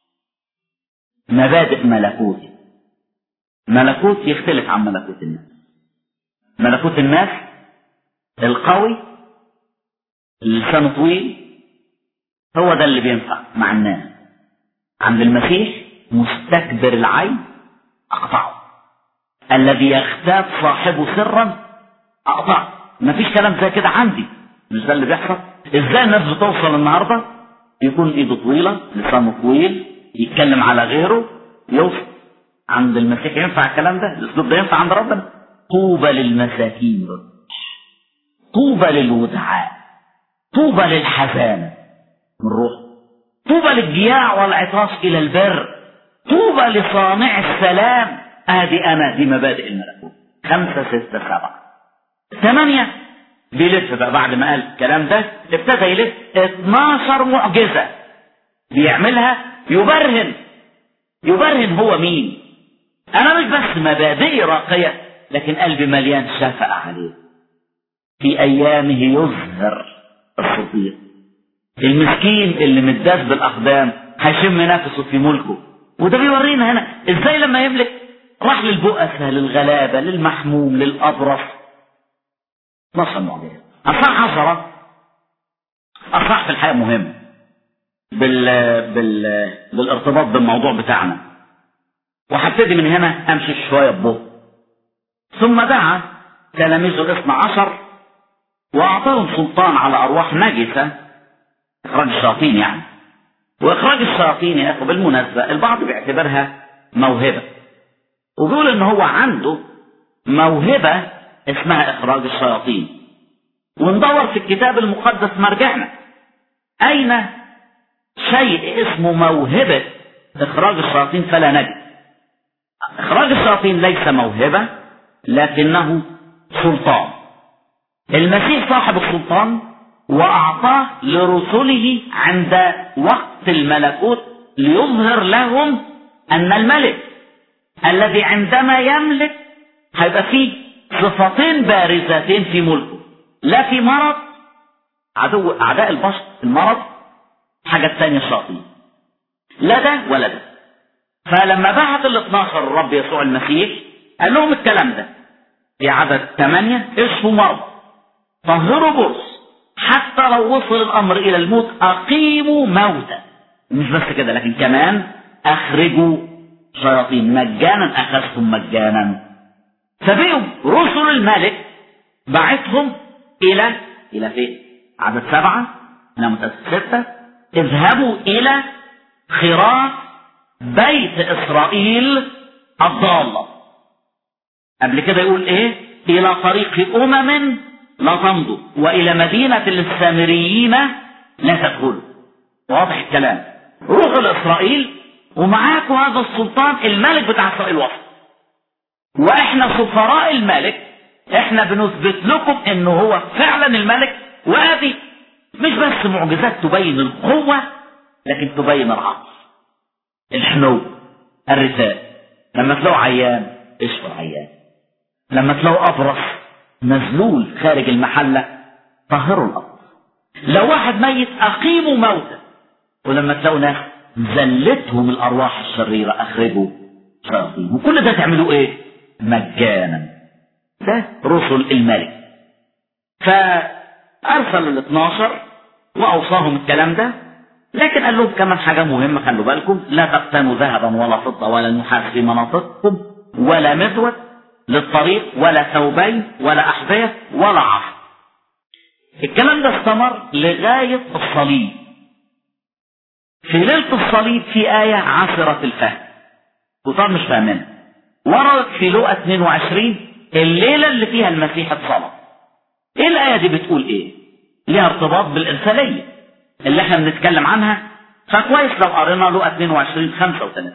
[SPEAKER 2] مبادئ ملكوتي ملكوت يختلف عن ملكوت الناس ملكوت الناس القوي اللسان طويل هو ده اللي بينفع مع الناس عند المسيح مستكبر العين اقطعه الذي يغتاب صاحبه سرا اقطعه مفيش كلام زي كده عندي مش ده اللي بيحصل ازاي الناس بتوصل النهارده يكون ايده طويله لسانه طويل يتكلم على غيره يوصل عند المسيح ينفع الكلام ده الاسلوب ده ينفع عند ربنا طوبى للمساكين طوبى للودعاء طوبى للحزانه من روح طوبى للجياع والعطاش الى البر طوبى لصانع السلام ادي انا دي مبادئ الملكوت خمسة ستة سبعة ثمانية بيلف بقى بعد ما قال الكلام ده ابتدى يلف 12 معجزة بيعملها يبرهن يبرهن هو مين انا مش بس مبادئي راقية لكن قلبي مليان شفقة عليه في ايامه يظهر الصديق المسكين اللي متداس بالاقدام هيشم نفسه في ملكه وده بيورينا هنا ازاي لما يملك راح للبؤساء للغلابه للمحموم للابرص نصر معجزه اصح عشرة اصح في الحقيقه مهم بال... بال... بالارتباط بالموضوع بتاعنا وهبتدي من هنا امشي شويه ببطء ثم دعا تلاميذه الاثنى عشر واعطاهم سلطان على ارواح نجسه اخراج الشياطين يعني واخراج الشياطين يا اخو بالمناسبه البعض بيعتبرها موهبه وبيقول ان هو عنده موهبه اسمها اخراج الشياطين وندور في الكتاب المقدس مرجعنا اين شيء اسمه موهبه اخراج الشياطين فلا نجد اخراج الشياطين ليس موهبه لكنه سلطان المسيح صاحب السلطان واعطاه لرسله عند وقت الملكوت ليظهر لهم ان الملك الذي عندما يملك هيبقى فيه صفتين بارزتين في ملكه لا في مرض عدو اعداء البشر المرض حاجة تانية الشياطين لا ده ولا ده فلما بعت ال 12 الرب يسوع المسيح قال لهم الكلام ده في عدد ثمانية اشفوا مرضى طهروا برص حتى لو وصل الامر الى الموت اقيموا موتى مش بس كده لكن كمان اخرجوا شياطين مجانا اخذتم مجانا فبقوا رسل الملك بعتهم الى الى فين؟ عدد سبعه انا متاسف سته اذهبوا الى خراف بيت اسرائيل الضاله قبل كده يقول ايه؟ الى طريق امم لا تمضوا والى مدينه السامريين لا تدخلوا واضح الكلام روحوا لاسرائيل ومعاكم هذا السلطان الملك بتاع اسرائيل وصل واحنا سفراء الملك احنا بنثبت لكم انه هو فعلا الملك وادي مش بس معجزات تبين القوة لكن تبين العطف الحنو الرثاء لما تلاقوا عيان اشفوا عيان لما تلاقوا ابرص مذلول خارج المحلة طهروا الأرض لو واحد ميت أقيموا موتا ولما تلاقوا ناس زلتهم الأرواح الشريرة أخرجوا شياطين وكل ده تعملوا إيه؟ مجانا ده رسل الملك فأرسل ال 12 وأوصاهم الكلام ده لكن قال لهم كمان حاجة مهمة خلوا بالكم لا تقتنوا ذهبا ولا فضة ولا نحاس في مناطقكم ولا مذود للطريق ولا ثوبين ولا أحذية ولا عصا الكلام ده استمر لغاية الصليب في ليلة الصليب في آية عسرة الفهم وطبعا مش فاهمينها وردت في لقا 22 الليلة اللي فيها المسيح اتصلب ايه الآية دي بتقول ايه؟ ليها ارتباط بالإرسالية اللي احنا بنتكلم عنها فكويس لو قرينا لقا 22 35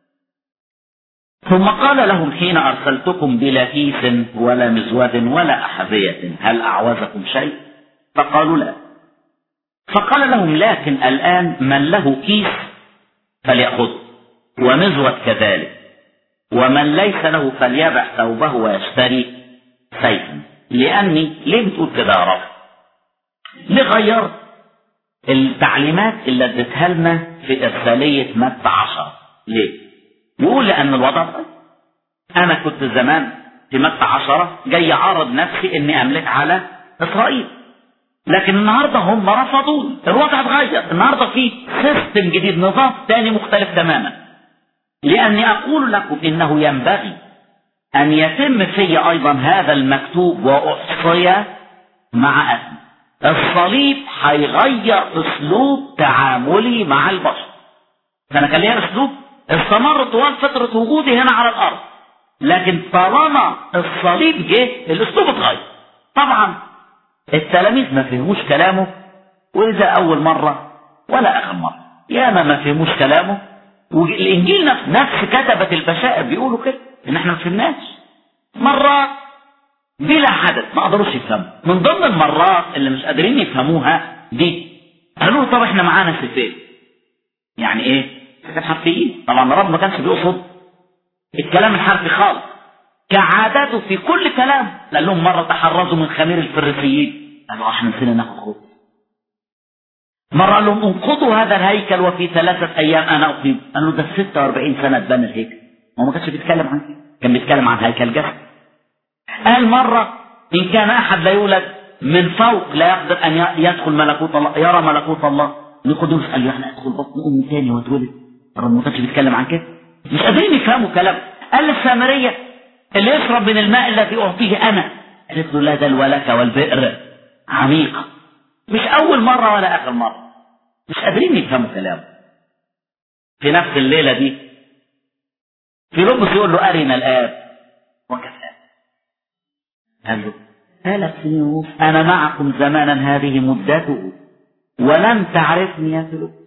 [SPEAKER 2] ثم قال لهم حين أرسلتكم بلا كيس ولا مزود ولا أحذية هل أعوزكم شيء؟ فقالوا لا فقال لهم لكن الآن من له كيس فليأخذه ومزود كذلك ومن ليس له فليبع ثوبه ويشتري سيفا لأني ليه بتقول كده يا رب؟ ليه غيرت التعليمات اللي اديتها لنا في إرسالية متى عشرة؟ ليه؟ يقول لأن الوضع طيب. أنا كنت زمان في متى عشرة جاي أعرض نفسي إني أملك على إسرائيل. لكن النهارده هم رفضوا الوضع اتغير، النهارده في سيستم جديد نظام تاني مختلف تماما. لأني أقول لكم إنه ينبغي أن يتم في أيضا هذا المكتوب وأحصي مع أسمي. الصليب هيغير أسلوب تعاملي مع البشر. فأنا كان ليا أسلوب استمر طوال فترة وجودي هنا على الأرض لكن طالما الصليب جه الأسلوب اتغير طبعا التلاميذ ما فهموش كلامه وإذا أول مرة ولا آخر مرة ياما ما فهموش كلامه والانجيل نفس, نفس كتبة البشائر بيقولوا كده ان احنا ما فهمناش مرات بلا حدث ما قدروش يفهموا من ضمن المرات اللي مش قادرين يفهموها دي قالوا طب احنا معانا سيفين يعني ايه سيفين حرفيين طبعا الرب ما كانش بيقصد الكلام الحرفي خالص كعادته في كل كلام قال لهم مرة تحرزوا من خمير الفريسيين قالوا احنا نسينا ناخد خبز مرة قال لهم انقضوا هذا الهيكل وفي ثلاثة أيام أنا أقيم قال له ده 46 سنة اتبنى الهيكل ما هو ما كانش بيتكلم عن كده كان بيتكلم عن هيكل جسد قال مرة إن كان أحد لا يولد من فوق لا يقدر أن يدخل ملكوت الله يرى ملكوت الله نيقوديموس قال له يعني أدخل بطن أمي تاني واتولد الرب ما كانش بيتكلم عن كده مش قادرين يفهموا كلام قال للسامرية اللي يشرب من الماء الذي أعطيه أنا قالت له لا ده الولكة والبئر عميقة مش أول مرة ولا آخر مرة مش قادرين يفهموا كلامه في نفس الليلة دي في لبس يقول له أرنا الآب وكفى قال له ثلاث سنين ونص أنا معكم زمانا هذه مدته ولم تعرفني يا فيلبس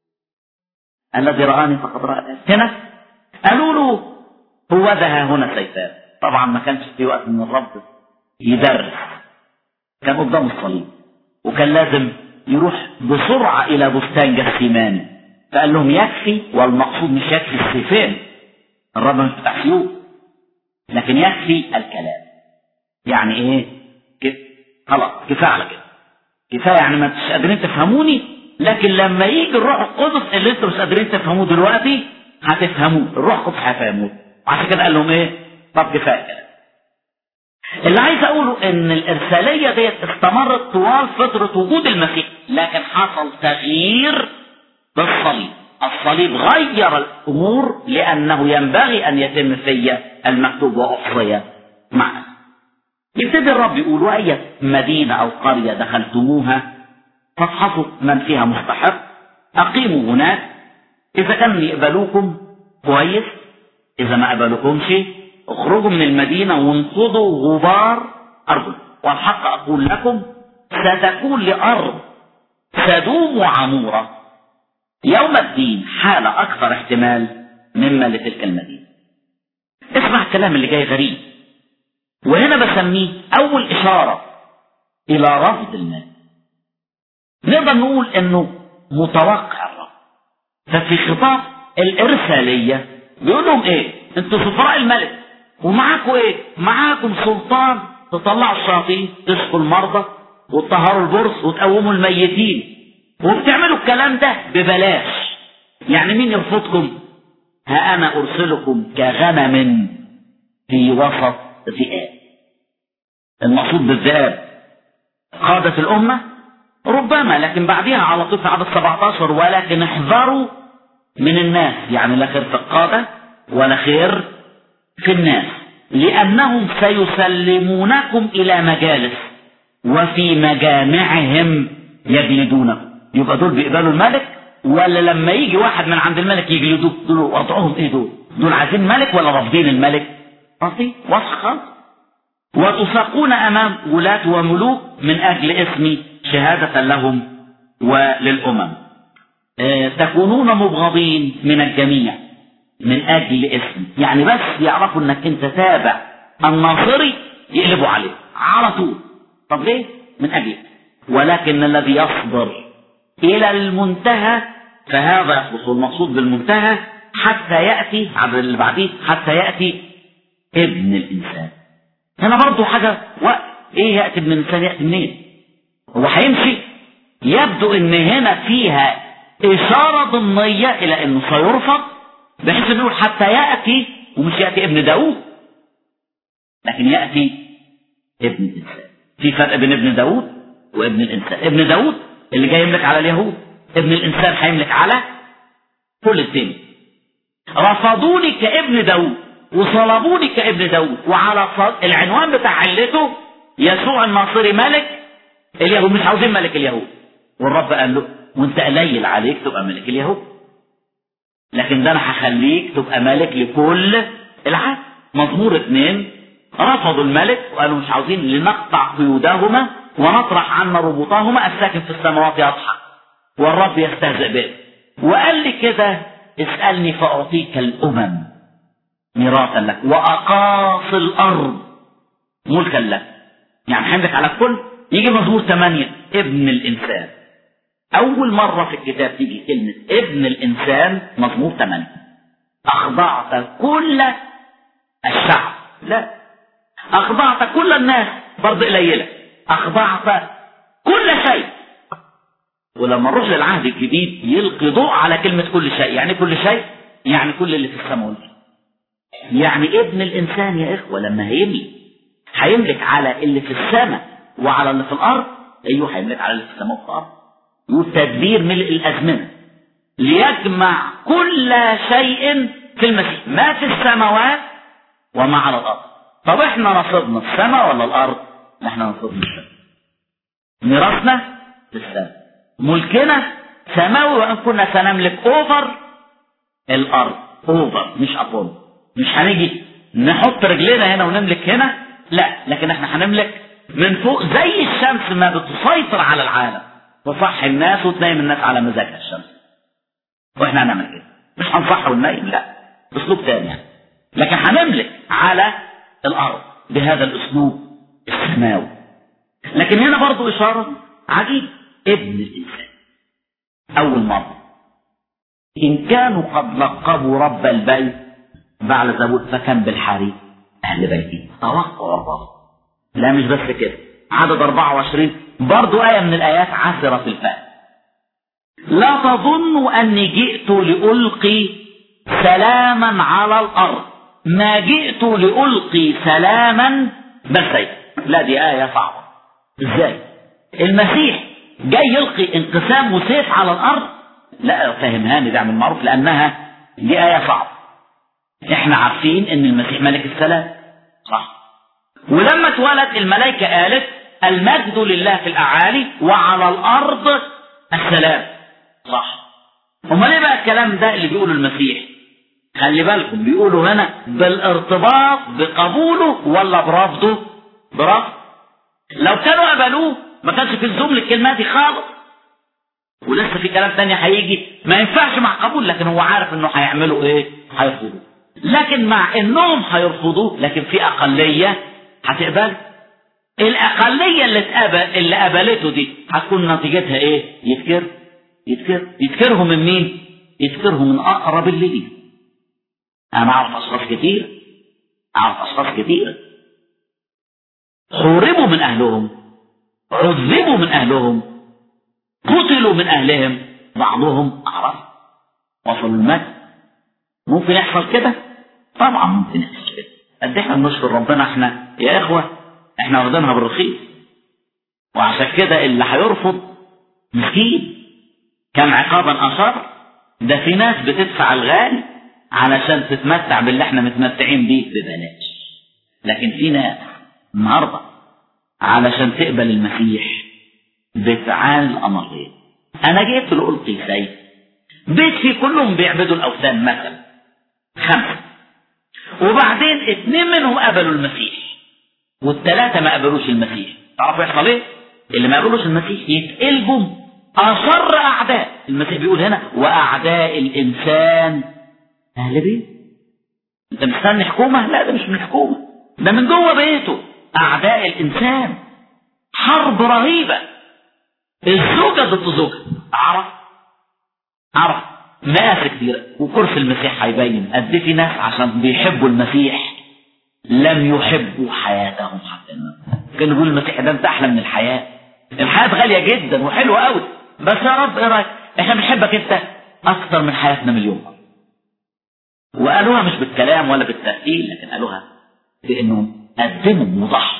[SPEAKER 2] الذي رآني فقد رأى الآب هنا قالوا له هو ذا هنا سيفان طبعا ما كانش في وقت من الرب يدرس كان قدامه الصليب وكان لازم يروح بسرعة إلى بستان جسيماني فقال لهم يكفي والمقصود مش يكفي السيفين الرب مش بتاع سيوف لكن يكفي الكلام يعني ايه كده خلاص كفايه على كده كفايه يعني ما انتش قادرين تفهموني لكن لما يجي الروح القدس اللي انتوا مش قادرين تفهموه دلوقتي هتفهموه الروح القدس هيفهموه وعشان كده قال لهم ايه طب كفايه كده اللي عايز اقوله ان الارساليه ديت استمرت طوال فتره وجود المسيح لكن حصل تغيير بالصليب الصليب غير الامور لانه ينبغي ان يتم في المكتوب واحصي معنا يبتدي الرب يقول واي مدينه او قريه دخلتموها فافحصوا من فيها مستحق اقيموا هناك اذا كانوا يقبلوكم كويس اذا ما قبلوكمش اخرجوا من المدينة وانقضوا غبار أرض والحق أقول لكم ستكون لأرض سدوم وعمورة يوم الدين حالة أكثر احتمال مما لتلك المدينة اسمع الكلام اللي جاي غريب وهنا بسميه أول إشارة إلى رفض المال نقدر نقول إنه متوقع الرفض ففي خطاب الإرسالية بيقول لهم إيه؟ أنتوا سفراء الملك ومعاكم ايه معاكم سلطان تطلعوا الشياطين تشفوا المرضى وتطهروا البرص وتقوموا الميتين وبتعملوا الكلام ده ببلاش يعني مين يرفضكم ها انا ارسلكم كغنم في وسط ذئاب المقصود بالذئاب قادة الأمة ربما لكن بعدها على طول في عدد 17 ولكن احذروا من الناس يعني لا خير في القادة ولا خير في الناس لأنهم سيسلمونكم إلى مجالس وفي مجامعهم يجلدونكم يبقى دول بيقبلوا الملك ولا لما يجي واحد من عند الملك يجلدوه دول وضعهم ايه دول؟ دول عايزين ملك ولا رافضين الملك؟ رافضين وسخ وتساقون امام ولاة وملوك من اجل اسمي شهادة لهم وللامم. آه تكونون مبغضين من الجميع من اجل اسم يعني بس يعرفوا انك انت تابع الناصري يقلبوا عليه على طول طب ليه من اجل ولكن الذي يصبر الى المنتهى فهذا يخلص المقصود بالمنتهى حتى ياتي عبد اللي بعديه حتى ياتي ابن الانسان هنا برضه حاجه وقت ايه ياتي ابن الانسان ياتي منين هو هيمشي يبدو ان هنا فيها اشاره ضمنيه الى انه سيرفض بحيث نقول حتى يأتي ومش يأتي ابن داود لكن يأتي ابن الإنسان في فرق بين ابن داود وابن الإنسان ابن داود اللي جاي يملك على اليهود ابن الإنسان هيملك على كل الدنيا رفضوني كابن داود وصلبوني كابن داود وعلى العنوان بتاع علته يسوع الناصري ملك اليهود مش عاوزين ملك اليهود والرب قال له وانت قليل عليك تبقى ملك اليهود لكن ده انا هخليك تبقى ملك لكل العالم مزمور اتنين رفضوا الملك وقالوا مش عاوزين لنقطع قيودهما ونطرح عنا ربطهما الساكن في السماوات يضحك والرب يستهزئ به وقال لي كده اسألني فأعطيك الأمم ميراثا لك وأقاصي الأرض ملكا لك يعني حملك على الكل يجي مزمور ثمانية ابن الإنسان أول مرة في الكتاب تيجي كلمة ابن الإنسان مزمور ثمانية أخضعت كل الشعب لا أخضعت كل الناس برضه قليلة أخضعت كل شيء ولما نروح للعهد الجديد يلقي ضوء على كلمة كل شيء يعني كل شيء يعني كل اللي في السماء والأرض يعني ابن الإنسان يا إخوة لما هيملك هيملك على اللي في السماء وعلى اللي في الأرض أيوه هيملك على اللي في السماء وفي الأرض يقول تدبير ملء الأزمنة ليجمع كل شيء في المسيح ما في السماوات وما على الأرض طب احنا نصيبنا السماء ولا الأرض؟ احنا نصيبنا السماء ميراثنا في السماء ملكنا سماوي وان كنا سنملك اوفر الارض اوفر مش ابون مش هنيجي نحط رجلنا هنا ونملك هنا لا لكن احنا هنملك من فوق زي الشمس ما بتسيطر على العالم تصحي الناس وتنيم الناس على مزاجها الشمس واحنا هنعمل كده مش هنصحي وننيم لا اسلوب تاني يعني لكن هنملك على الارض بهذا الاسلوب السماوي لكن هنا برضو اشاره عجيبه ابن الإنسان أول مرة إن كانوا قد لقبوا رب البيت بعد زبور فكان بالحري أهل بيتي توقع الله لا مش بس كده عدد 24 برضو آية من الآيات عسرة في الفهم لا تظنوا أني جئت لألقي سلاما على الأرض ما جئت لألقي سلاما بل سيف لا دي آية صعبة ازاي المسيح جاي يلقي انقسام وسيف على الارض لا فهمهاني ده من معروف لانها دي ايه صعبه احنا عارفين ان المسيح ملك السلام صح ولما اتولد الملائكه قالت المجد لله في الاعالي وعلى الارض السلام صح امال ايه بقى الكلام ده اللي بيقوله المسيح خلي بالكم بيقولوا هنا بالارتباط بقبوله ولا برفضه برفض لو كانوا قبلوه ما كانش في الزوم للكلمات دي خالص ولسه في كلام تاني هيجي ما ينفعش مع قبول لكن هو عارف انه هيعملوا ايه هيرفضوه لكن مع انهم هيرفضوه لكن في اقليه هتقبل الاقليه اللي اتقبل اللي قبلته دي هتكون نتيجتها ايه يذكر يذكر يذكرهم من مين يذكرهم من اقرب اللي ليه انا اعرف اشخاص كتير اعرف اشخاص كتير حوربوا من اهلهم عذبوا من اهلهم قتلوا من اهلهم بعضهم اعرف وصلوا المجد ممكن يحصل كده طبعا ممكن يحصل كده قد احنا بنشكر ربنا احنا يا اخوه احنا واخدينها بالرخيص وعشان كده اللي هيرفض مسكين كم عقابا اشر ده في ناس بتدفع الغالي علشان تتمتع باللي احنا متمتعين بيه ببلاش لكن في ناس النهارده علشان تقبل المسيح بتعاني الامرين انا جيت لألقي سيف بيت فيه كلهم بيعبدوا الاوثان مثلا خمسه وبعدين اتنين منهم قبلوا المسيح والثلاثه ما قبلوش المسيح تعرفوا يحصل ايه اللي ما قبلوش المسيح يتقلبوا اشر اعداء المسيح بيقول هنا واعداء الانسان اهل بيت انت مستني حكومه لا ده مش من الحكومه ده من جوه بيته اعداء الانسان حرب رهيبه الزوجه ضد زوجها اعرف اعرف ناس كتير وكرسي المسيح هيبين قد في ناس عشان بيحبوا المسيح لم يحبوا حياتهم حتى الموت كانوا يقولوا المسيح ده انت احلى من الحياه الحياه غاليه جدا وحلوه قوي بس يا رب ايه رايك احنا بنحبك انت اكتر من حياتنا مليون مره وقالوها مش بالكلام ولا بالتأثير لكن قالوها بانهم قدموا وضحوا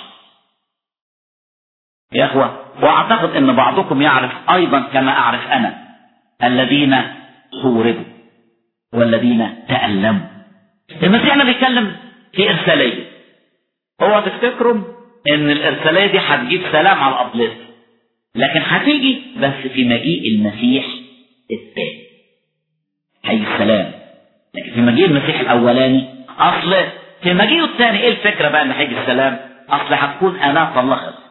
[SPEAKER 2] يا اخوة واعتقد ان بعضكم يعرف ايضا كما اعرف انا الذين صوربوا والذين تألموا المسيح هنا بيتكلم في ارسالية هو تفتكروا ان الارسالية دي هتجيب سلام على الارض لسه لكن هتيجي بس في مجيء المسيح الثاني هيجي السلام لكن في مجيء المسيح الاولاني اصل في مجيئه الثاني ايه الفكره بقى ان هيجي السلام اصل هتكون اناة الله خلص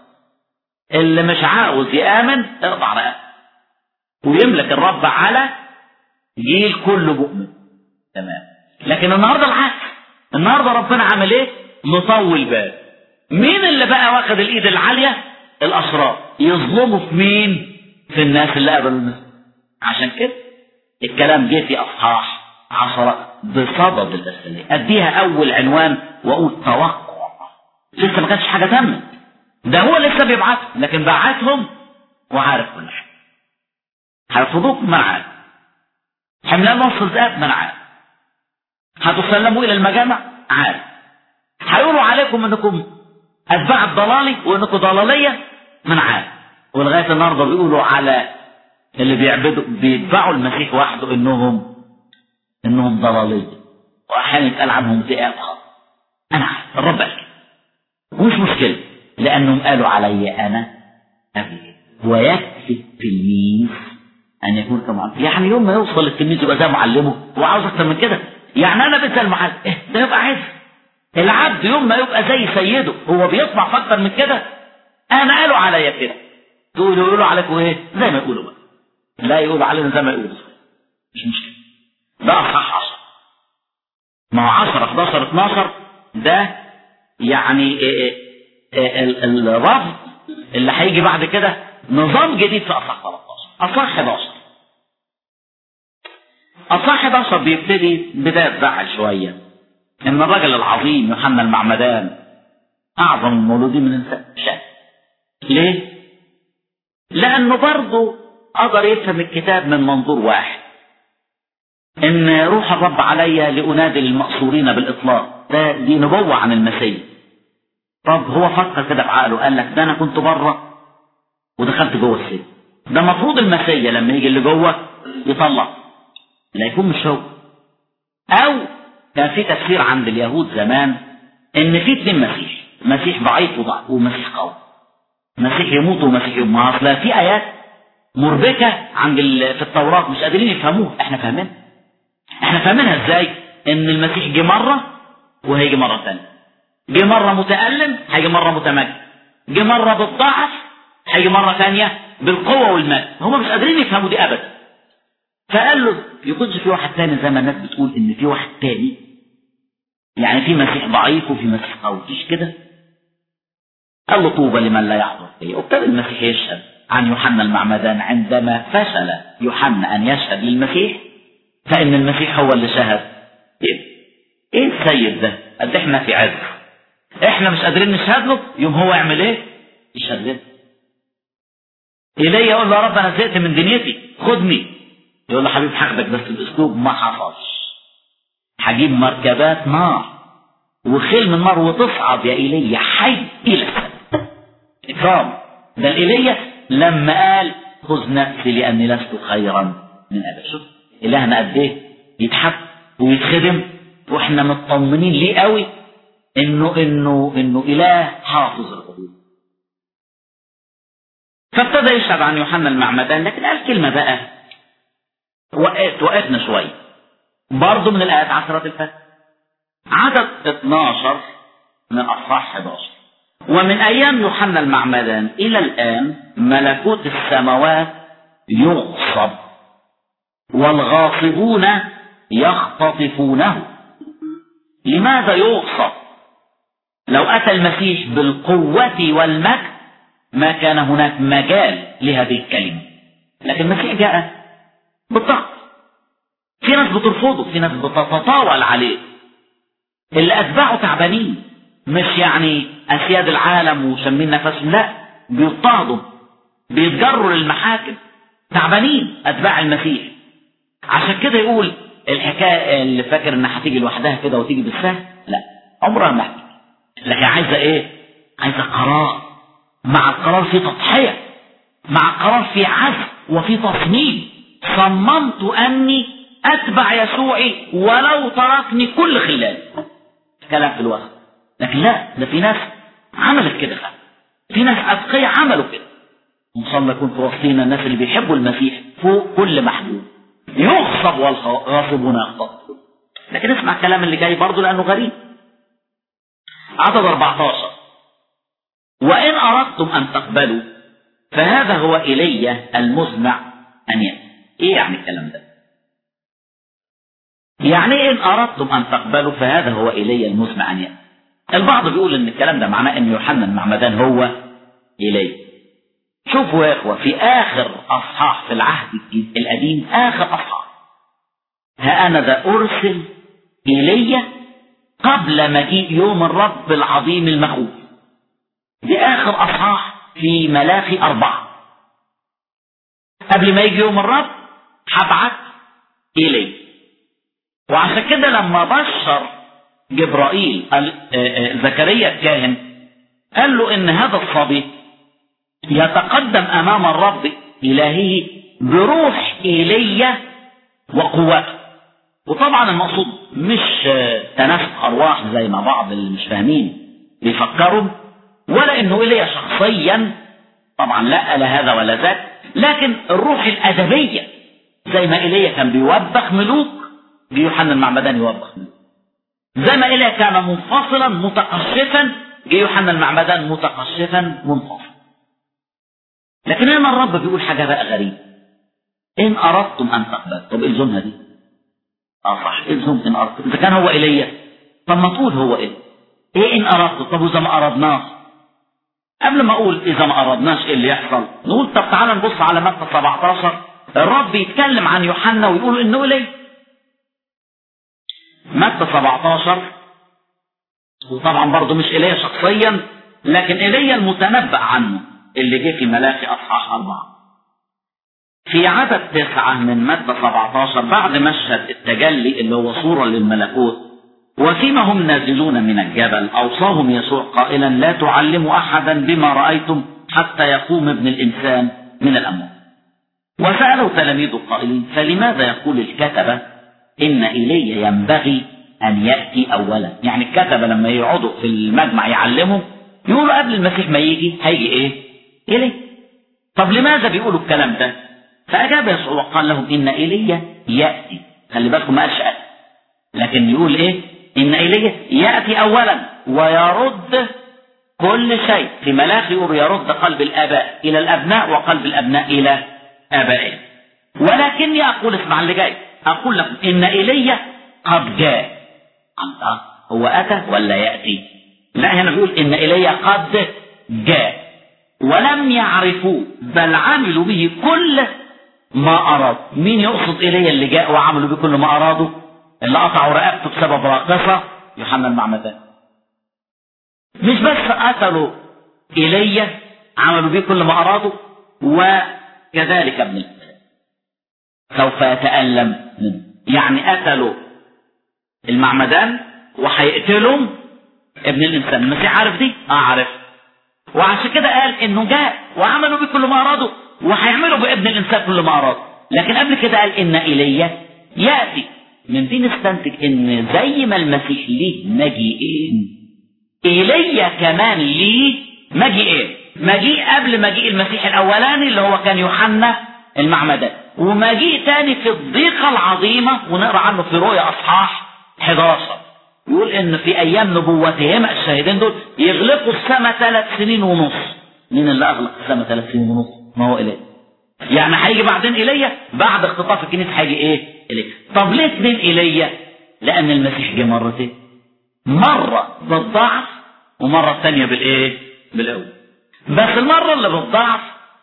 [SPEAKER 2] اللي مش عاوز يامن اقطع رقبته ويملك الرب على جيل كله مؤمن تمام لكن النهارده العكس النهارده ربنا عمل ايه مطول بال مين اللي بقى واخد الايد العاليه الاشرار يظلموا في مين في الناس اللي قبلوا المسيح عشان كده الكلام جه في اصحاح عشرة بصدد الاسئله اديها اول عنوان واقول توقع لسه ما كانش حاجه تمت ده هو لسه بيبعتهم لكن بعتهم وعارف كل حاجه هيرفضوك ما انا عارف حملان نص الذئاب ما انا عارف هتسلموا الى المجامع عارف هيقولوا عليكم انكم اتباع الضلالي وانكم ضلاليه ما انا عارف ولغايه النهارده بيقولوا على اللي بيعبدوا بيتبعوا المسيح وحده انهم انهم ضلاليه واحيانا يتقال عنهم ذئاب انا عارف الرب قال ومش مشكله لانهم قالوا علي انا ابي ويكفي التلميذ ان يكون كمعلم يعني يوم ما يوصل التلميذ يبقى زي معلمه هو عاوز اكتر من كده يعني انا بنت المعلم إيه ده يبقى عايز العبد يوم ما يبقى زي سيده هو بيطمع في اكتر من كده انا قالوا عليا كده تقولوا يقولوا عليكم ايه زي ما يقولوا بقى لا يقولوا علينا زي ما يقولوا مش مشكله ده اصح 10 ما هو 10 11 12 ده يعني إيه إيه الرفض اللي هيجي بعد كده نظام جديد في اصح 13 اصح 11 اصح 11 بيبتدي بدايه تزعل شويه ان الرجل العظيم يوحنا المعمدان اعظم المولودين من الانسان شاب ليه؟ لانه برضه قدر يفهم الكتاب من منظور واحد ان روح الرب علي لانادي المقصورين بالاطلاق ده دي نبوه عن المسيح طب هو فكر كده بعقله قال لك ده انا كنت بره ودخلت جوه السجن ده المفروض المسيا لما يجي اللي جوه يطلع لا يكون مش هو او كان في تفسير عند اليهود زمان ان في اتنين مسيح مسيح ضعيف وضعيف ومسيح قوي مسيح يموت ومسيح يموت ما اصل في ايات مربكه عند في التوراه مش قادرين يفهموها احنا فاهمينها احنا فاهمينها ازاي ان المسيح جه مره وهيجي مره ثانيه جه مره متالم هيجي مره متمجد جه مره بالضعف هيجي مره ثانيه بالقوه والمال هم مش قادرين يفهموا دي ابدا فقال له يكونش في واحد تاني زي ما الناس بتقول ان في واحد تاني يعني في مسيح ضعيف وفي مسيح قوي مفيش كده قال له طوبى لمن لا يحضر فيه وابتدى المسيح يشهد عن يوحنا المعمدان عندما فشل يوحنا ان يشهد للمسيح فان المسيح هو اللي شهد ايه ايه السيد ده قد احنا في عز احنا مش قادرين نشهد له يوم هو يعمل ايه يشهد لنا ايليا يقول له يا رب انا زهقت من دنيتي خدني يقول له حبيب هاخدك بس الاسلوب ما حصلش هجيب مركبات نار وخيل من نار وتصعد يا ايليا حي الى السماء اكرام ده ايليا لما قال خذ نفسي لاني لست خيرا من ابي شوف الهنا قد ايه يتحب ويتخدم واحنا مطمنين ليه قوي انه انه انه اله حافظ الحدود فابتدى يشهد عن يوحنا المعمدان لكن قال كلمه بقى وقفت وقفنا شويه برضه من الايات عشرة الفتح عدد 12 من اصحاح 11 ومن ايام يوحنا المعمدان الى الان ملكوت السماوات يغصب والغاصبون يختطفونه لماذا يغصب لو اتى المسيح بالقوه والمجد ما كان هناك مجال لهذه الكلمه لكن المسيح جاء بالضغط في ناس بترفضه في ناس بتتطاول عليه اللي اتباعه تعبانين مش يعني اسياد العالم وشامين نفسهم لا بيضطهدوا بيتجروا للمحاكم تعبانين اتباع المسيح عشان كده يقول الحكايه اللي فاكر انها هتيجي لوحدها كده وتيجي بالسهل لا عمرها ما هتيجي لكن عايزه ايه؟ عايزه قرار مع القرار في تضحيه مع القرار في عزم وفي تصميم صممت اني اتبع يسوعي ولو تركني كل خلال كلام في الوسط لكن لا ده في ناس عملت كده فعلا في ناس اتقياء عملوا كده ان شاء الله يكون في وسطينا الناس اللي بيحبوا المسيح فوق كل محدود يغصب والغاصبون يغتصبون لكن اسمع الكلام اللي جاي برضه لانه غريب عدد 14 وان اردتم ان تقبلوا فهذا هو ايليا المزمع ان ياتي ايه يعني الكلام ده يعني إن أردتم أن تقبلوا فهذا هو إلي المسمع أن يأتي البعض بيقول إن الكلام ده معناه إن يوحنا المعمدان هو إلي شوفوا يا إخوة في آخر أصحاح في العهد القديم آخر أصحاح ها أنا ذا أرسل إلي قبل مجيء يوم الرب العظيم المخوف دي آخر أصحاح في ملاخي أربعة قبل ما يجي يوم الرب هبعت إلي وعشان كده لما بشر جبرائيل زكريا الكاهن قال له إن هذا الصبي يتقدم أمام الرب إلهه بروح إيليا وقوته وطبعا المقصود مش تناسق أرواح زي ما بعض اللي مش فاهمين بيفكروا ولا إنه إيليا شخصيا طبعا لا لا هذا ولا ذاك لكن الروح الأدبية زي ما إيليا كان بيوبخ ملوك يوحنا المعمدان يوبخ ملوك زي ما إيليا كان منفصلا متقشفا جه يوحنا المعمدان متقشفا منفصلا لكن هنا الرب بيقول حاجة بقى غريبة إن أردتم أن تقبلوا طب إلزمها دي اه صح إلزم إن أردتم إذا كان هو إيليا طب ما تقول هو إيه إيه إن أردتم طب وإذا ما أردناش قبل ما أقول إذا ما أردناش إيه اللي يحصل نقول طب تعالى نبص على متى 17 الرب يتكلم عن يوحنا ويقول إنه إيليا متى 17 وطبعا برضه مش إيليا شخصيا لكن إيليا المتنبأ عنه اللي جه في ملاخي أصحاح أربعة في عدد تسعة من مادة 17 بعد مشهد التجلي اللي هو صورة للملكوت وفيما هم نازلون من الجبل أوصاهم يسوع قائلا لا تعلموا أحدا بما رأيتم حتى يقوم ابن الإنسان من الأموات وسألوا تلاميذه قائلين فلماذا يقول الكتبة إن إيليا ينبغي أن يأتي أولا يعني الكتبة لما يقعدوا في المجمع يعلموا يقولوا قبل المسيح ما يجي هيجي إيه إيليا طب لماذا بيقولوا الكلام ده فأجاب يسوع وقال لهم إن إيليا يأتي خلي بالكم ما قالش أتي لكن يقول إيه إن إيليا يأتي أولا ويرد كل شيء في ملاخي يقول يرد قلب الآباء إلى الأبناء وقلب الأبناء إلى آبائهم ولكني أقول اسمع اللي جاي أقول لكم إن إيليا قد جاء الله هو أتى ولا يأتي لا هنا بيقول إن إيليا قد جاء ولم يعرفوه بل عملوا به كل ما أراد مين يقصد إيليا اللي جاء وعملوا به كل ما أرادوا اللي قطعوا رقبته بسبب راقصة يوحنا المعمدان مش بس قتلوا إيليا عملوا به كل ما أرادوا وكذلك ابن الإنسان سوف يتألم منه يعني قتلوا المعمدان وهيقتلهم ابن الإنسان المسيح عارف دي؟ اه عارف وعشان كده قال انه جاء وعملوا بيه كل ما ارادوا وهيعملوا بابن الانسان كل ما ارادوا لكن قبل كده قال ان ايليا ياتي من دي نستنتج ان زي ما المسيح ليه مجيئين ايليا كمان ليه مجيئين مجيء قبل مجيء المسيح الاولاني اللي هو كان يوحنا المعمدان ومجيء تاني في الضيقه العظيمه ونقرا عنه في رؤيا اصحاح 11 يقول ان في ايام نبوتهما الشاهدين دول يغلقوا السماء ثلاث سنين ونص مين اللي اغلق السماء ثلاث سنين ونص ما هو ايليا يعني هيجي بعدين ايليا بعد اختطاف الكنيسه هيجي ايه ايليا طب ليه اتنين ايليا لان المسيح جه مرتين مره بالضعف ومره الثانيه بالايه بالقوه بس المره اللي بالضعف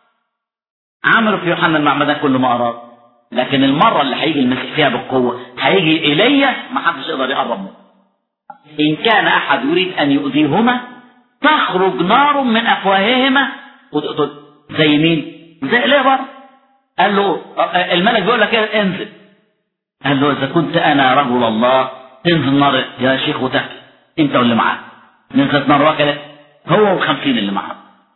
[SPEAKER 2] عملوا في يوحنا المعمدان كل ما اراد لكن المره اللي هيجي المسيح فيها بالقوه هيجي ايليا ما حدش يقدر يقرب منه إن كان أحد يريد أن يؤذيهما تخرج نار من أفواههما وتقتل زي مين؟ زي ليه بره؟ قال له الملك بيقول لك إيه انزل قال له إذا كنت أنا رجل الله تنزل نار يا شيخ وتحكي أنت واللي معاك نزلت نار وكلت هو والخمسين اللي معاه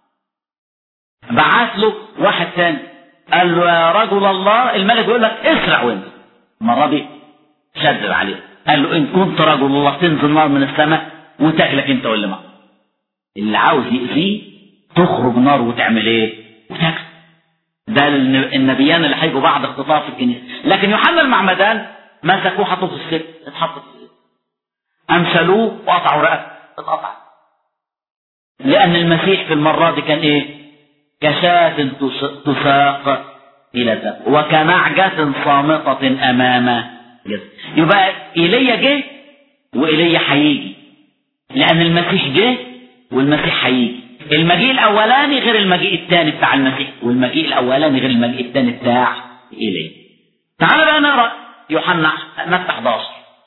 [SPEAKER 2] بعت له واحد تاني قال له يا رجل الله الملك بيقول لك اسرع وانزل المرة دي شدد عليه قال له ان كنت رجل الله تنزل نار من السماء وتاكلك انت واللي معك اللي عاوز يأذيه تخرج نار وتعمل ايه وتاكل ده النبيان اللي هيجوا بعد اختطاف الكنيسه لكن يوحنا المعمدان مسكوه حطوه في السجن اتحط في السجن امثلوه وقطعوا رقبته اتقطع لان المسيح في المره دي كان ايه كشاة تساق الى الذبح وكنعجة صامتة امام يبقى ايليا جه وايليا هيجي لان المسيح جه والمسيح هيجي المجيء الاولاني غير المجيء الثاني بتاع المسيح والمجيء الاولاني غير المجيء الثاني بتاع ايليا تعال بقى نقرا يوحنا متى 11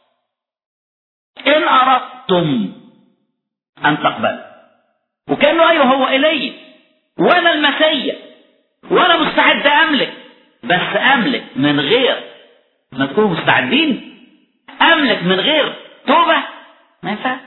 [SPEAKER 2] ان اردتم ان تقبلوا وكانه ايوه هو ايليا وانا المسيح وانا مستعد املك بس املك من غير ما تكونوا مستعدين املك من غير توبه ما ينفعش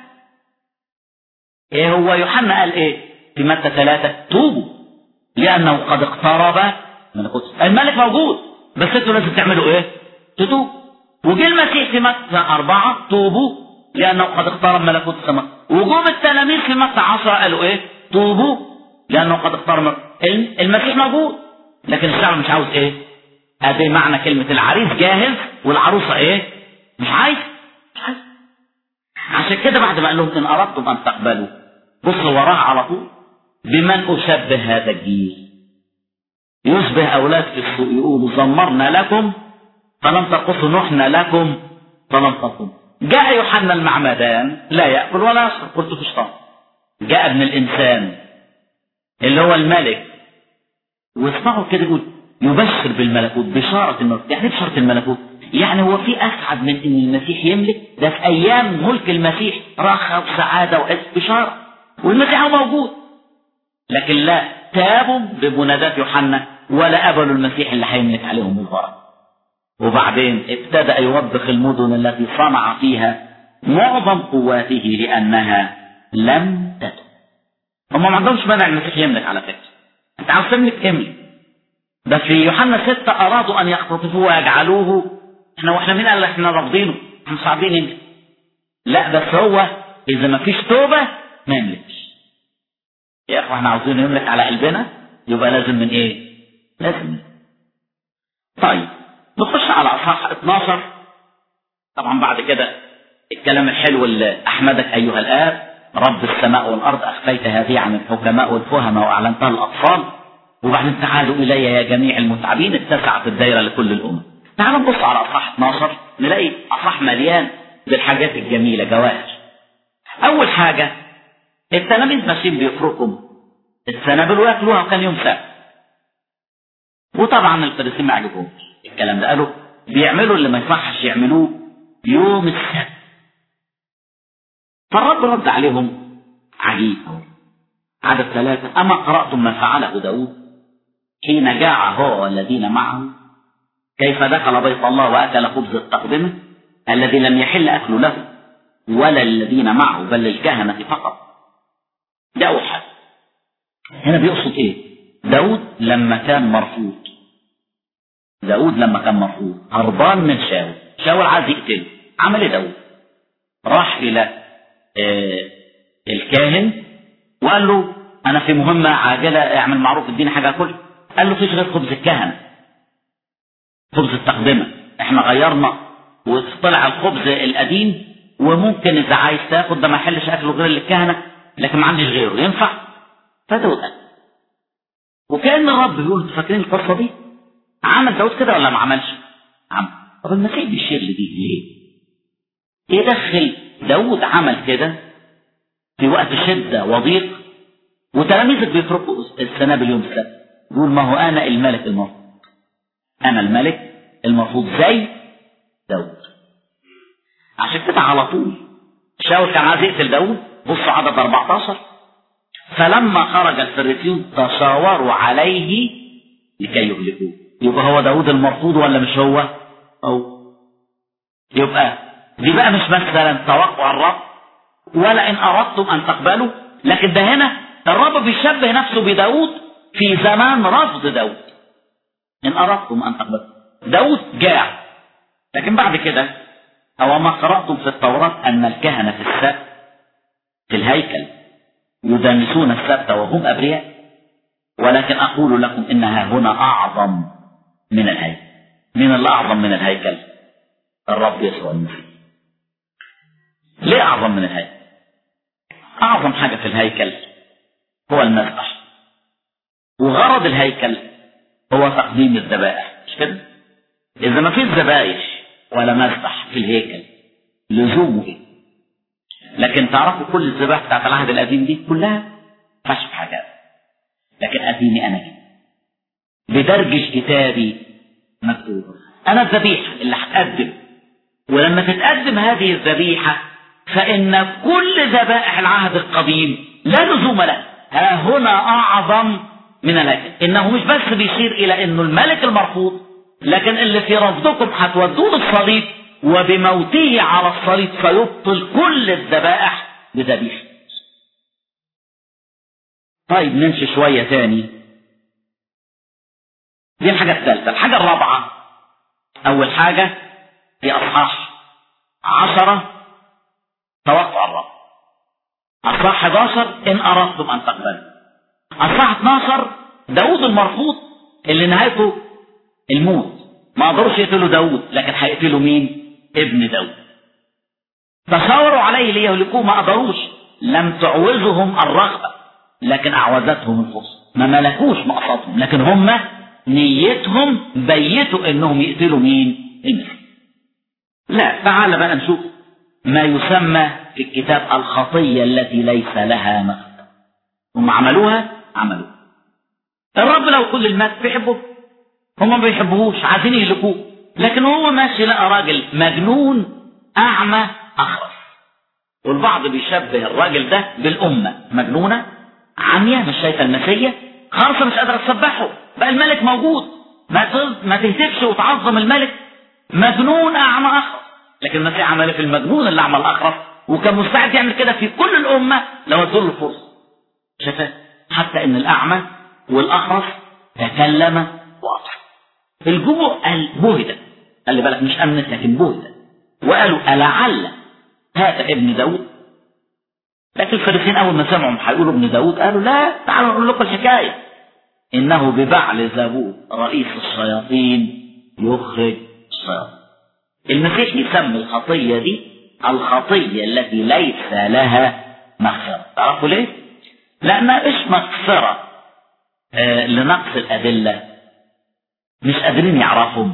[SPEAKER 2] ايه هو يوحنا قال ايه في متى ثلاثة توبوا لأنه قد اقترب ملكوت الملك موجود بس انتوا لازم تعملوا ايه؟ تتوبوا وجه المسيح في متى أربعة توبوا لأنه قد اقترب ملكوت السماء وجوم التلاميذ في متى عشرة قالوا ايه؟ توبوا لأنه قد اقترب المسيح موجود لكن الشعب مش عاوز ايه؟ ادي معنى كلمة العريس جاهز والعروسة ايه؟ مش عايز مش عايز عشان كده بعد ما قال لهم ان اردتم ان تقبلوا بصوا وراه على طول بمن اشبه هذا الجيل يشبه اولاد في السوق يقولوا زمرنا لكم فلم تقصوا نحنا لكم فلم تقم جاء يوحنا المعمدان لا ياكل ولا يشرب قلت في الشطان جاء ابن الانسان اللي هو الملك واسمعوا كده يقول يبشر بالملكوت بشارة الملكوت يعني بشارة الملكوت يعني هو في اسعد من ان المسيح يملك ده في ايام ملك المسيح راحه وسعاده وعز بشاره والمسيح هو موجود لكن لا تابوا بمنادات يوحنا ولا قبلوا المسيح اللي هيملك عليهم البركه وبعدين ابتدأ يوبخ المدن التي صنع فيها معظم قواته لأنها لم تتب هم ما عندهمش مانع المسيح يملك على فكرة انت عاوز تملك املك ده في يوحنا ستة أرادوا أن يختطفوه ويجعلوه احنا واحنا مين قال احنا رافضينه احنا صعبين يملك لا بس هو إذا ما فيش توبة ما يملكش يا اخوة احنا عاوزينه يملك على قلبنا يبقى لازم من ايه؟ لازم من. طيب نخش على اصحاح 12 طبعا بعد كده الكلام الحلو اللي احمدك ايها الاب رب السماء والارض اخفيت هذه عن الحكماء والفهماء واعلنتها للاطفال وبعدين تعالوا الي يا جميع المتعبين اتسعت الدايره لكل الامم تعالوا نبص على اصحاح 12 نلاقي اصحاح مليان بالحاجات الجميله جواهر اول حاجه التلاميذ ماشيين بيفركوا السنابل وياكلوها وكان يوم سبت وطبعا الفريسيين ما عجبهمش الكلام ده قالوا بيعملوا اللي ما يصحش يعملوه يوم السبت فالرب رد عليهم عجيب عدد ثلاثة أما قرأتم ما فعله داود حين جاع هو والذين معه كيف دخل بيت الله وأكل خبز التقدمة الذي لم يحل أكل له ولا الذين معه بل للكهنة فقط ده أول حاجة هنا بيقصد إيه؟ داود لما كان مرفوض داود لما كان مرفوض هربان من شاول شاول عايز يقتله عمل ايه داود راح الى آه الكاهن وقال له انا في مهمه عاجله اعمل معروف اديني حاجه اكل قال له فيش غير خبز الكهنه خبز التقدمه احنا غيرنا وطلع الخبز القديم وممكن اذا عايز تاخد ده ما يحلش اكله غير للكهنه لكن ما عنديش غيره ينفع فداود قال وكان الرب بيقول فاكرين القصه دي عمل داود كده ولا ما عملش عمل طب المسيح بيشير لدي ليه يدخل داود عمل كده في وقت شدة وضيق وتلاميذك بيفرقوا السنابل يوم السبت يقول ما هو أنا الملك المرفوض أنا الملك المرفوض زي داود عشان كده على طول شاول كان عايز يقتل داود بصوا عدد 14 فلما خرج الفريسيون تشاوروا عليه لكي يهلكوه يبقى هو داود المرفوض ولا مش هو أو يبقى دي بقى مش مثلا توقع الرب ولا إن أردتم أن تقبلوا لكن ده هنا الرب بيشبه نفسه بداود في زمان رفض داود إن أردتم أن تقبلوا داود جاع لكن بعد كده أو ما قرأتم في التوراة أن الكهنة في السبت في الهيكل يدنسون السبت وهم أبرياء ولكن أقول لكم إنها هنا أعظم من الهيكل من الأعظم من الهيكل الرب يسوع المسيح ليه أعظم من الهيكل أعظم حاجة في الهيكل هو المذبح وغرض الهيكل هو تقديم الذبائح مش كده إذا ما فيش ذبائح ولا مذبح في الهيكل لزومه ايه لكن تعرفوا كل الذبائح بتاعت العهد القديم دي كلها فش حاجات لكن اديني انا كده بدرج كتابي مكتوب انا الذبيحه اللي هتقدم ولما تتقدم هذه الذبيحه فان كل ذبائح العهد القديم لا لزوم له ها هنا اعظم من الاجل انه مش بس بيشير الى انه الملك المرفوض لكن اللي في رفضكم هتودوه للصليب وبموته على الصليب فيبطل كل الذبائح بذبيحه طيب نمشي شويه تاني دي الحاجه الثالثه الحاجه الرابعه اول حاجه في اصحاح عشره توقع الرب اصحاح 11 ان اردتم ان تقبلوا اصحاح 12 داود المرفوض اللي نهايته الموت ما قدروش يقتلوا داود لكن هيقتلوا مين ابن داود تشاوروا عليه ليهلكوه ما قدروش لم تعوزهم الرغبة لكن أعوزتهم الفرصة ما ملكوش مقصدهم لكن هم نيتهم بيتوا انهم يقتلوا مين المسيح لا تعال بقى نشوف ما يسمى في الكتاب الخطية التي ليس لها مغفرة هم عملوها عملوها الرب لو كل الناس بيحبه هم ما بيحبوهوش عايزين يهلكوه لكن هو ماشي لقى راجل مجنون اعمى اخرس والبعض بيشبه الراجل ده بالامه مجنونه عمياء مش شايفه المسيح خالصه مش قادره تسبحه بقى الملك موجود ما ما تهتفش وتعظم الملك مجنون اعمى اخرس لكن المسيح عمل في المجنون اللي اعمى الاخرس وكان مستعد يعمل كده في كل الامه لو ادوا له فرصه شفاه حتى ان الاعمى والاخرس تكلم واضح الجموع قال بهدة خلي بالك مش امنت لكن بهدة وقالوا ألعل هذا ابن داود لكن الفريقين اول ما سمعوا هيقولوا ابن داود قالوا لا تعالوا نقول لكم الحكايه انه ببعل زبور رئيس الشياطين يخرج الشياطين المسيح يسمي الخطيه دي الخطيه التي ليس لها مغفره تعرفوا ليه لانها مش مغفره آه لنقص الادله مش قادرين يعرفهم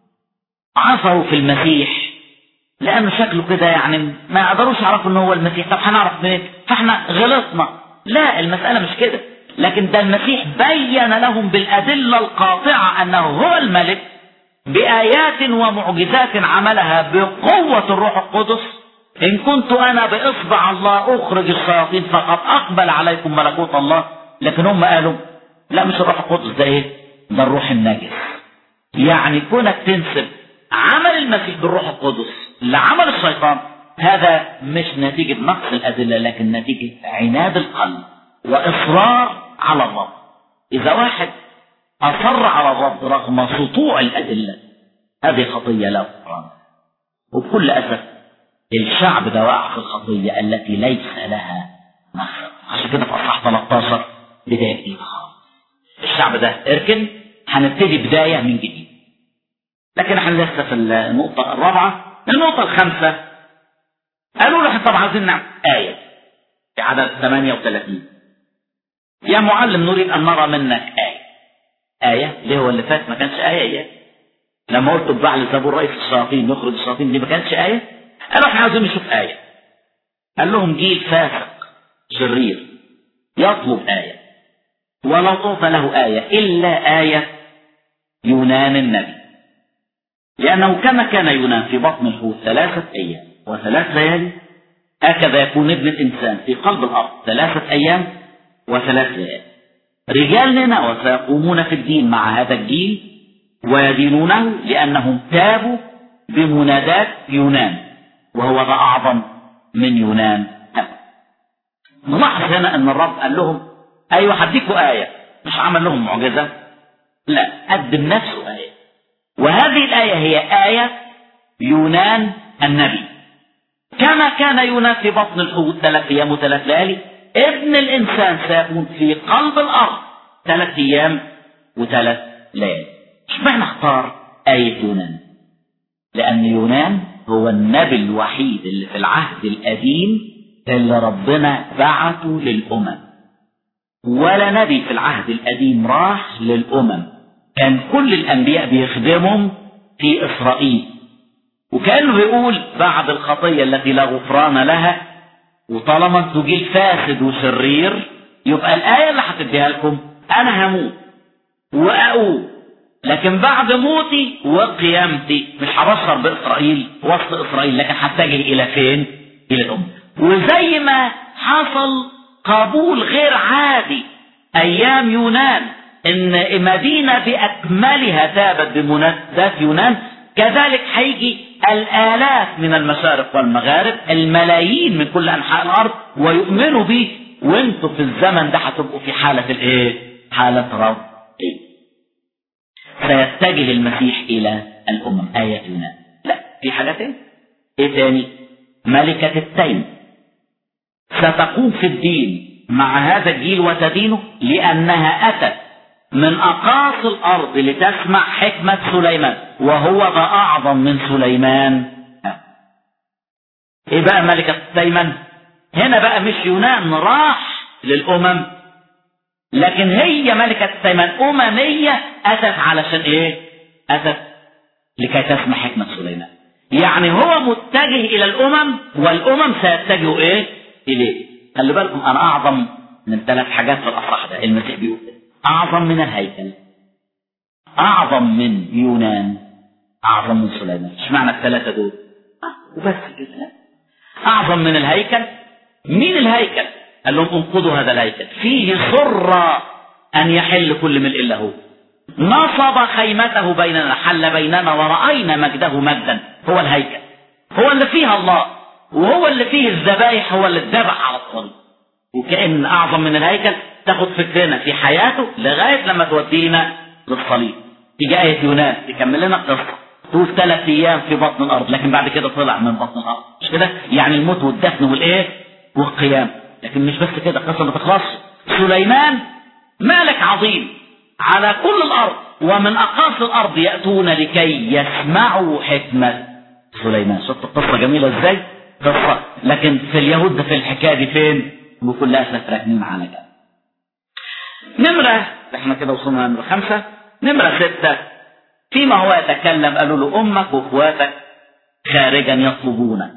[SPEAKER 2] عصوا في المسيح لانه شكله كده يعني ما قدروش يعرفوا ان هو المسيح طب هنعرف منين فاحنا غلطنا لا المساله مش كده لكن ده المسيح بين لهم بالادله القاطعه انه هو الملك بايات ومعجزات عملها بقوه الروح القدس ان كنت انا باصبع الله اخرج الشياطين فقد اقبل عليكم ملكوت الله لكن هم قالوا لا مش الروح القدس ده ايه ده الروح النجس يعني كونك تنسب عمل المسيح بالروح القدس لعمل الشيطان هذا مش نتيجة نقص الأدلة لكن نتيجة عناد القلب وإصرار على الرب إذا واحد أصر على الرب رغم سطوع الأدلة هذه خطية لا غفران وبكل أسف الشعب ده وقع في الخطية التي ليس لها مغفرة عشان كده في أصحاح 13 بداية جديدة خالص الشعب ده اركن هنبتدي بداية من جديد لكن احنا لسه في النقطة الرابعة النقطة الخامسة قالوا له احنا طبعا عايزين نعمل آية في عدد 38 يا معلم نريد أن نرى منك آية آية ليه هو اللي فات ما كانش آية إيه لما قلت ببعل زبور رئيس الشياطين يخرج الشياطين دي ما كانتش آية قالوا احنا عايزين نشوف آية قال لهم جيل فاسق شرير يطلب آية ولا تعطى له آية إلا آية يونان النبي لأنه كما كان يونان في بطن الحوت ثلاثة أيام وثلاث ليالي هكذا يكون ابن الإنسان في قلب الأرض ثلاثة أيام وثلاث ليالي رجال نينوى سيقومون في الدين مع هذا الجيل ويدينونه لأنهم تابوا بمنادات يونان وهو ذا أعظم من يونان تاب نلاحظ هنا أن الرب قال لهم أيوة هديكوا آية مش عمل لهم معجزة لا قدم نفسه آية وهذه الآية هي آية يونان النبي كما كان يونان في بطن الحوت ثلاث أيام وثلاث ليالي ابن الإنسان سيكون في قلب الأرض ثلاث أيام وثلاث ليالي اشمعنى اختار آية يونان لأن يونان هو النبي الوحيد اللي في العهد القديم اللي ربنا بعته للأمم ولا نبي في العهد القديم راح للأمم كان كل الأنبياء بيخدمهم في إسرائيل وكأنه بيقول بعد الخطية التي لا غفران لها وطالما انتوا جيل فاسد وشرير يبقى الآية اللي هتديها لكم أنا هموت وأقوم لكن بعد موتي وقيامتي مش هبشر بإسرائيل وسط إسرائيل لكن هتجه إلى فين؟ إلى الأمة وزي ما حصل قبول غير عادي أيام يونان إن مدينة بأكملها تابت بمناسبات يونان كذلك هيجي الآلاف من المشارق والمغارب الملايين من كل أنحاء الأرض ويؤمنوا به وانتوا في الزمن ده هتبقوا في حالة الايه؟ حالة رب سيتجه المسيح إلى الأمم آية يونان لا في حاجة تاني إيه تاني؟ ملكة التيم ستقوم في الدين مع هذا الجيل وتدينه لأنها أتت من أقاصي الأرض لتسمع حكمة سليمان وهو ذا أعظم من سليمان إيه بقى ملكة التيمن هنا بقى مش يونان راح للأمم لكن هي ملكة التيمن أممية أتت علشان إيه أتت لكي تسمع حكمة سليمان يعني هو متجه إلى الأمم والأمم سيتجهوا إيه إليه خلي بالكم أنا أعظم من ثلاث حاجات في الأفراح ده المسيح بيقول أعظم من الهيكل أعظم من يونان أعظم من سليمان اشمعنى الثلاثة دول آه وبس كده أعظم من الهيكل مين الهيكل قال لهم انقضوا هذا الهيكل فيه سر أن يحل كل ملء إلا هو نصب خيمته بيننا حل بيننا ورأينا مجده مجدا هو الهيكل هو اللي فيها الله وهو اللي فيه الذبايح هو اللي اتذبح على الصليب وكأن أعظم من الهيكل تاخد فكرنا في حياته لغاية لما تودينا للصليب تيجي آية يونان تكمل لنا القصة طول ثلاث أيام في بطن الأرض لكن بعد كده طلع من بطن الأرض مش كده يعني الموت والدفن والإيه والقيام لكن مش بس كده القصة ما تخلصش سليمان ملك عظيم على كل الأرض ومن أقاصي الأرض يأتون لكي يسمعوا حكمة سليمان شفت القصة جميلة ازاي قصة لكن في اليهود ده في الحكاية دي فين بكل أسف راكنين على جنب نمرة احنا كده وصلنا نمرة خمسة نمرة ستة فيما هو يتكلم قالوا له أمك وإخواتك خارجا يطلبونك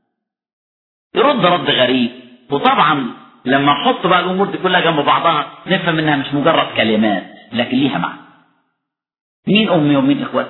[SPEAKER 2] يرد رد غريب وطبعا لما نحط بقى الأمور دي كلها جنب بعضها نفهم إنها مش مجرد كلمات لكن ليها معنى مين أمي ومين إخواتي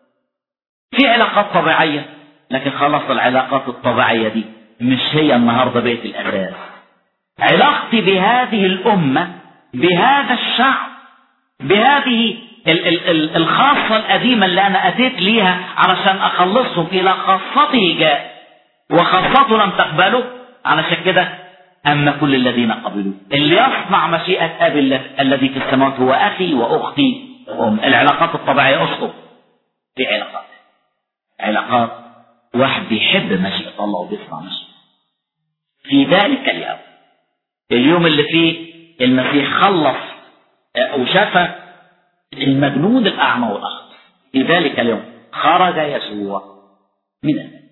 [SPEAKER 2] في علاقات طبيعية لكن خلاص العلاقات الطبيعية دي مش هي النهاردة بيت الأساس علاقتي بهذه الأمة بهذا الشعب بهذه ال- ال- ال- الخاصة القديمة اللي أنا أتيت ليها علشان أخلصهم إلى خاصته جاء وخاصته لم تقبله علشان كده أما كل الذين قبلوا اللي يصنع مشيئة أبي الل- الذي في السماوات هو أخي وأختي وأم العلاقات الطبيعية أسقط في علاقات علاقات واحد بيحب مشيئة الله وبيصنع مشيئة في ذلك اليوم اليوم اللي فيه المسيح خلص آه، وشفى المجنون الأعمى والأخضر في ذلك اليوم خرج يسوع من النار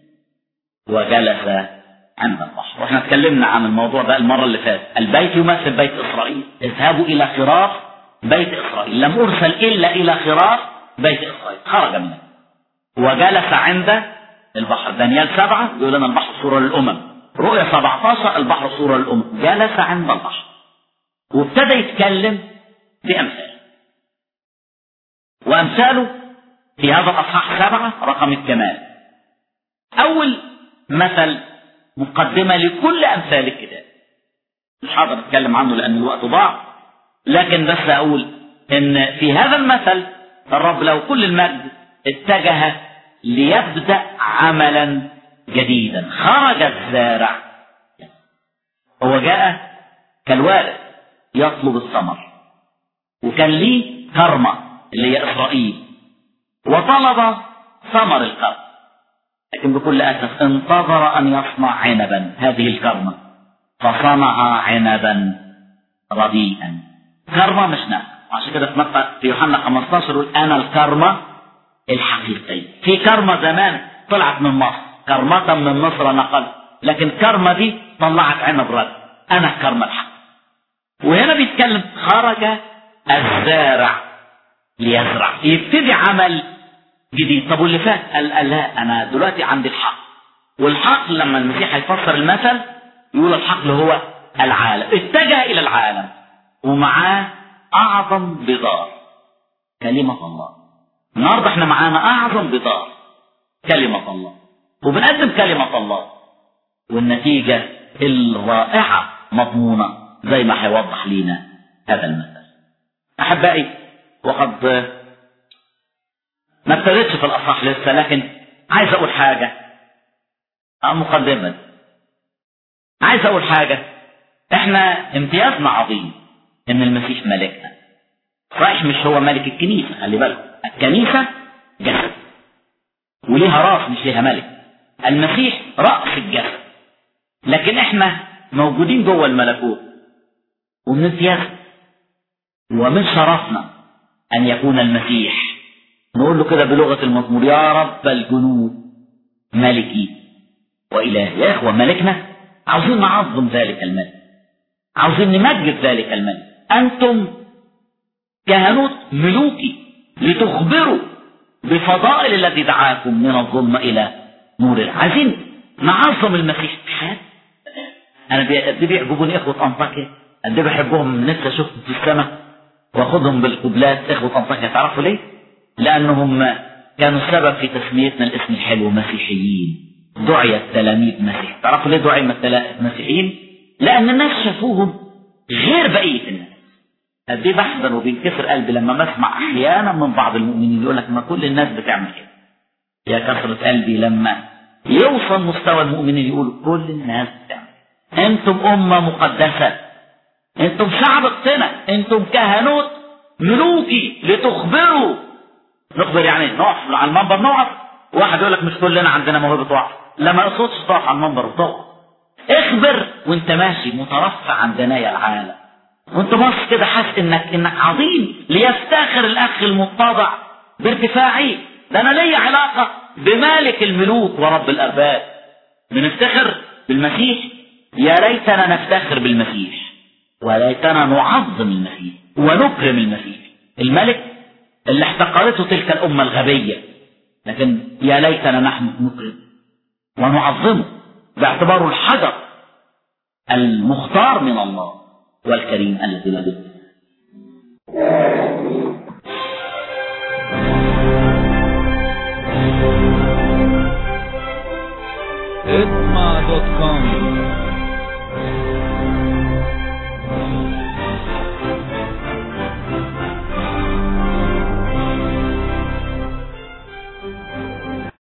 [SPEAKER 2] وجلس عند البحر واحنا اتكلمنا عن الموضوع ده المرة اللي فاتت البيت يمثل بيت إسرائيل اذهبوا إلى خراف بيت إسرائيل لم أرسل إلا إلى خراف بيت إسرائيل خرج منه وجلس عند البحر دانيال سبعة يقول لنا البحر صورة للأمم رؤيا 17 البحر صورة للأمم جلس عند البحر وابتدى يتكلم بأمثال وأمثاله في هذا الأصحاح سبعة رقم الكمال أول مثل مقدمة لكل أمثال الكتاب مش هقدر أتكلم عنه لأن الوقت ضاع لكن بس أقول إن في هذا المثل الرب له كل المجد اتجه ليبدأ عملا جديدا خرج الزارع هو جاء كالوارث يطلب الثمر وكان ليه كرمة اللي هي إسرائيل وطلب ثمر الكرم لكن بكل أسف انتظر أن يصنع عنبا هذه الكرمة فصنع عنبا رديئا كرمة مش نافع عشان كده في متى في يوحنا 15 يقول أنا الكرمة الحقيقية في كرمة زمان طلعت من مصر كرمة من مصر نقل لكن كرمة دي طلعت عنب رد أنا الكرمة الحق وهنا بيتكلم خرج الزارع ليزرع يبتدي عمل جديد طب واللي فات قال, قال لا انا دلوقتي عندي الحق والحق لما المسيح هيفسر المثل يقول الحق هو العالم اتجه الى العالم ومعاه اعظم بضار كلمة الله النهارده احنا معانا اعظم بضار كلمة الله وبنقدم كلمة الله والنتيجة الرائعة مضمونة زي ما هيوضح لينا هذا المثل احبائي وقد ما ابتديتش في الاصح لسه لكن عايز اقول حاجه مقدمه عايز اقول حاجه احنا امتيازنا عظيم ان المسيح ملكنا صحيح مش هو ملك الكنيسه خلي بالكم الكنيسه جسد وليها راس مش ليها ملك المسيح راس الجسد لكن احنا موجودين جوه الملكوت ومن امتيازنا ومن شرفنا ان يكون المسيح نقول له كده بلغه المزمور يا رب الجنود ملكي والهي يا اخوه ملكنا عاوزين نعظم ذلك الملك عاوزين نمجد ذلك الملك انتم كهنوت ملوكي لتخبروا بفضائل الذي دعاكم من الظلمة إلى نور العزم عايزين نعظم المسيح في حياتنا أنا قد بيعجبوني إخوة أنطاكيا قد بحبهم نفسي أشوفهم في السماء وأخذهم بالقبلات إخوة أنطاكيا تعرفوا ليه؟ لأنهم كانوا السبب في تسميتنا الاسم الحلو مسيحيين دعي التلاميذ مسيح تعرفوا ليه دعي مسيحيين؟ لأن الناس شافوهم غير بقية الناس قد ايه بحزن وبينكسر قلبي لما بسمع احيانا من بعض المؤمنين يقول لك ما كل الناس بتعمل كده يا كثرة قلبي لما يوصل مستوى المؤمنين يقولوا كل الناس بتعمل انتم امه مقدسه انتم شعب اقتنع انتم كهنوت ملوكي لتخبروا نخبر يعني نقف على المنبر نقف واحد يقول لك مش كلنا عندنا موهبه وعظ لا ما اقصدش تقف على المنبر وتقف اخبر وانت ماشي مترفع عن دنايا العالم وانت باصص كده حاسس انك انك عظيم ليفتخر الاخ المتضع بارتفاعي ده انا ليا علاقه بمالك الملوك ورب الارباب بنفتخر بالمسيح يا ريتنا نفتخر بالمسيح وليتنا نعظم المسيح ونكرم المسيح الملك اللي احتقرته تلك الامه الغبيه لكن يا ليتنا نحن نكرم ونعظمه باعتباره الحجر المختار من الله والكريم الذي لا ضد
[SPEAKER 1] اسمع دوت كوم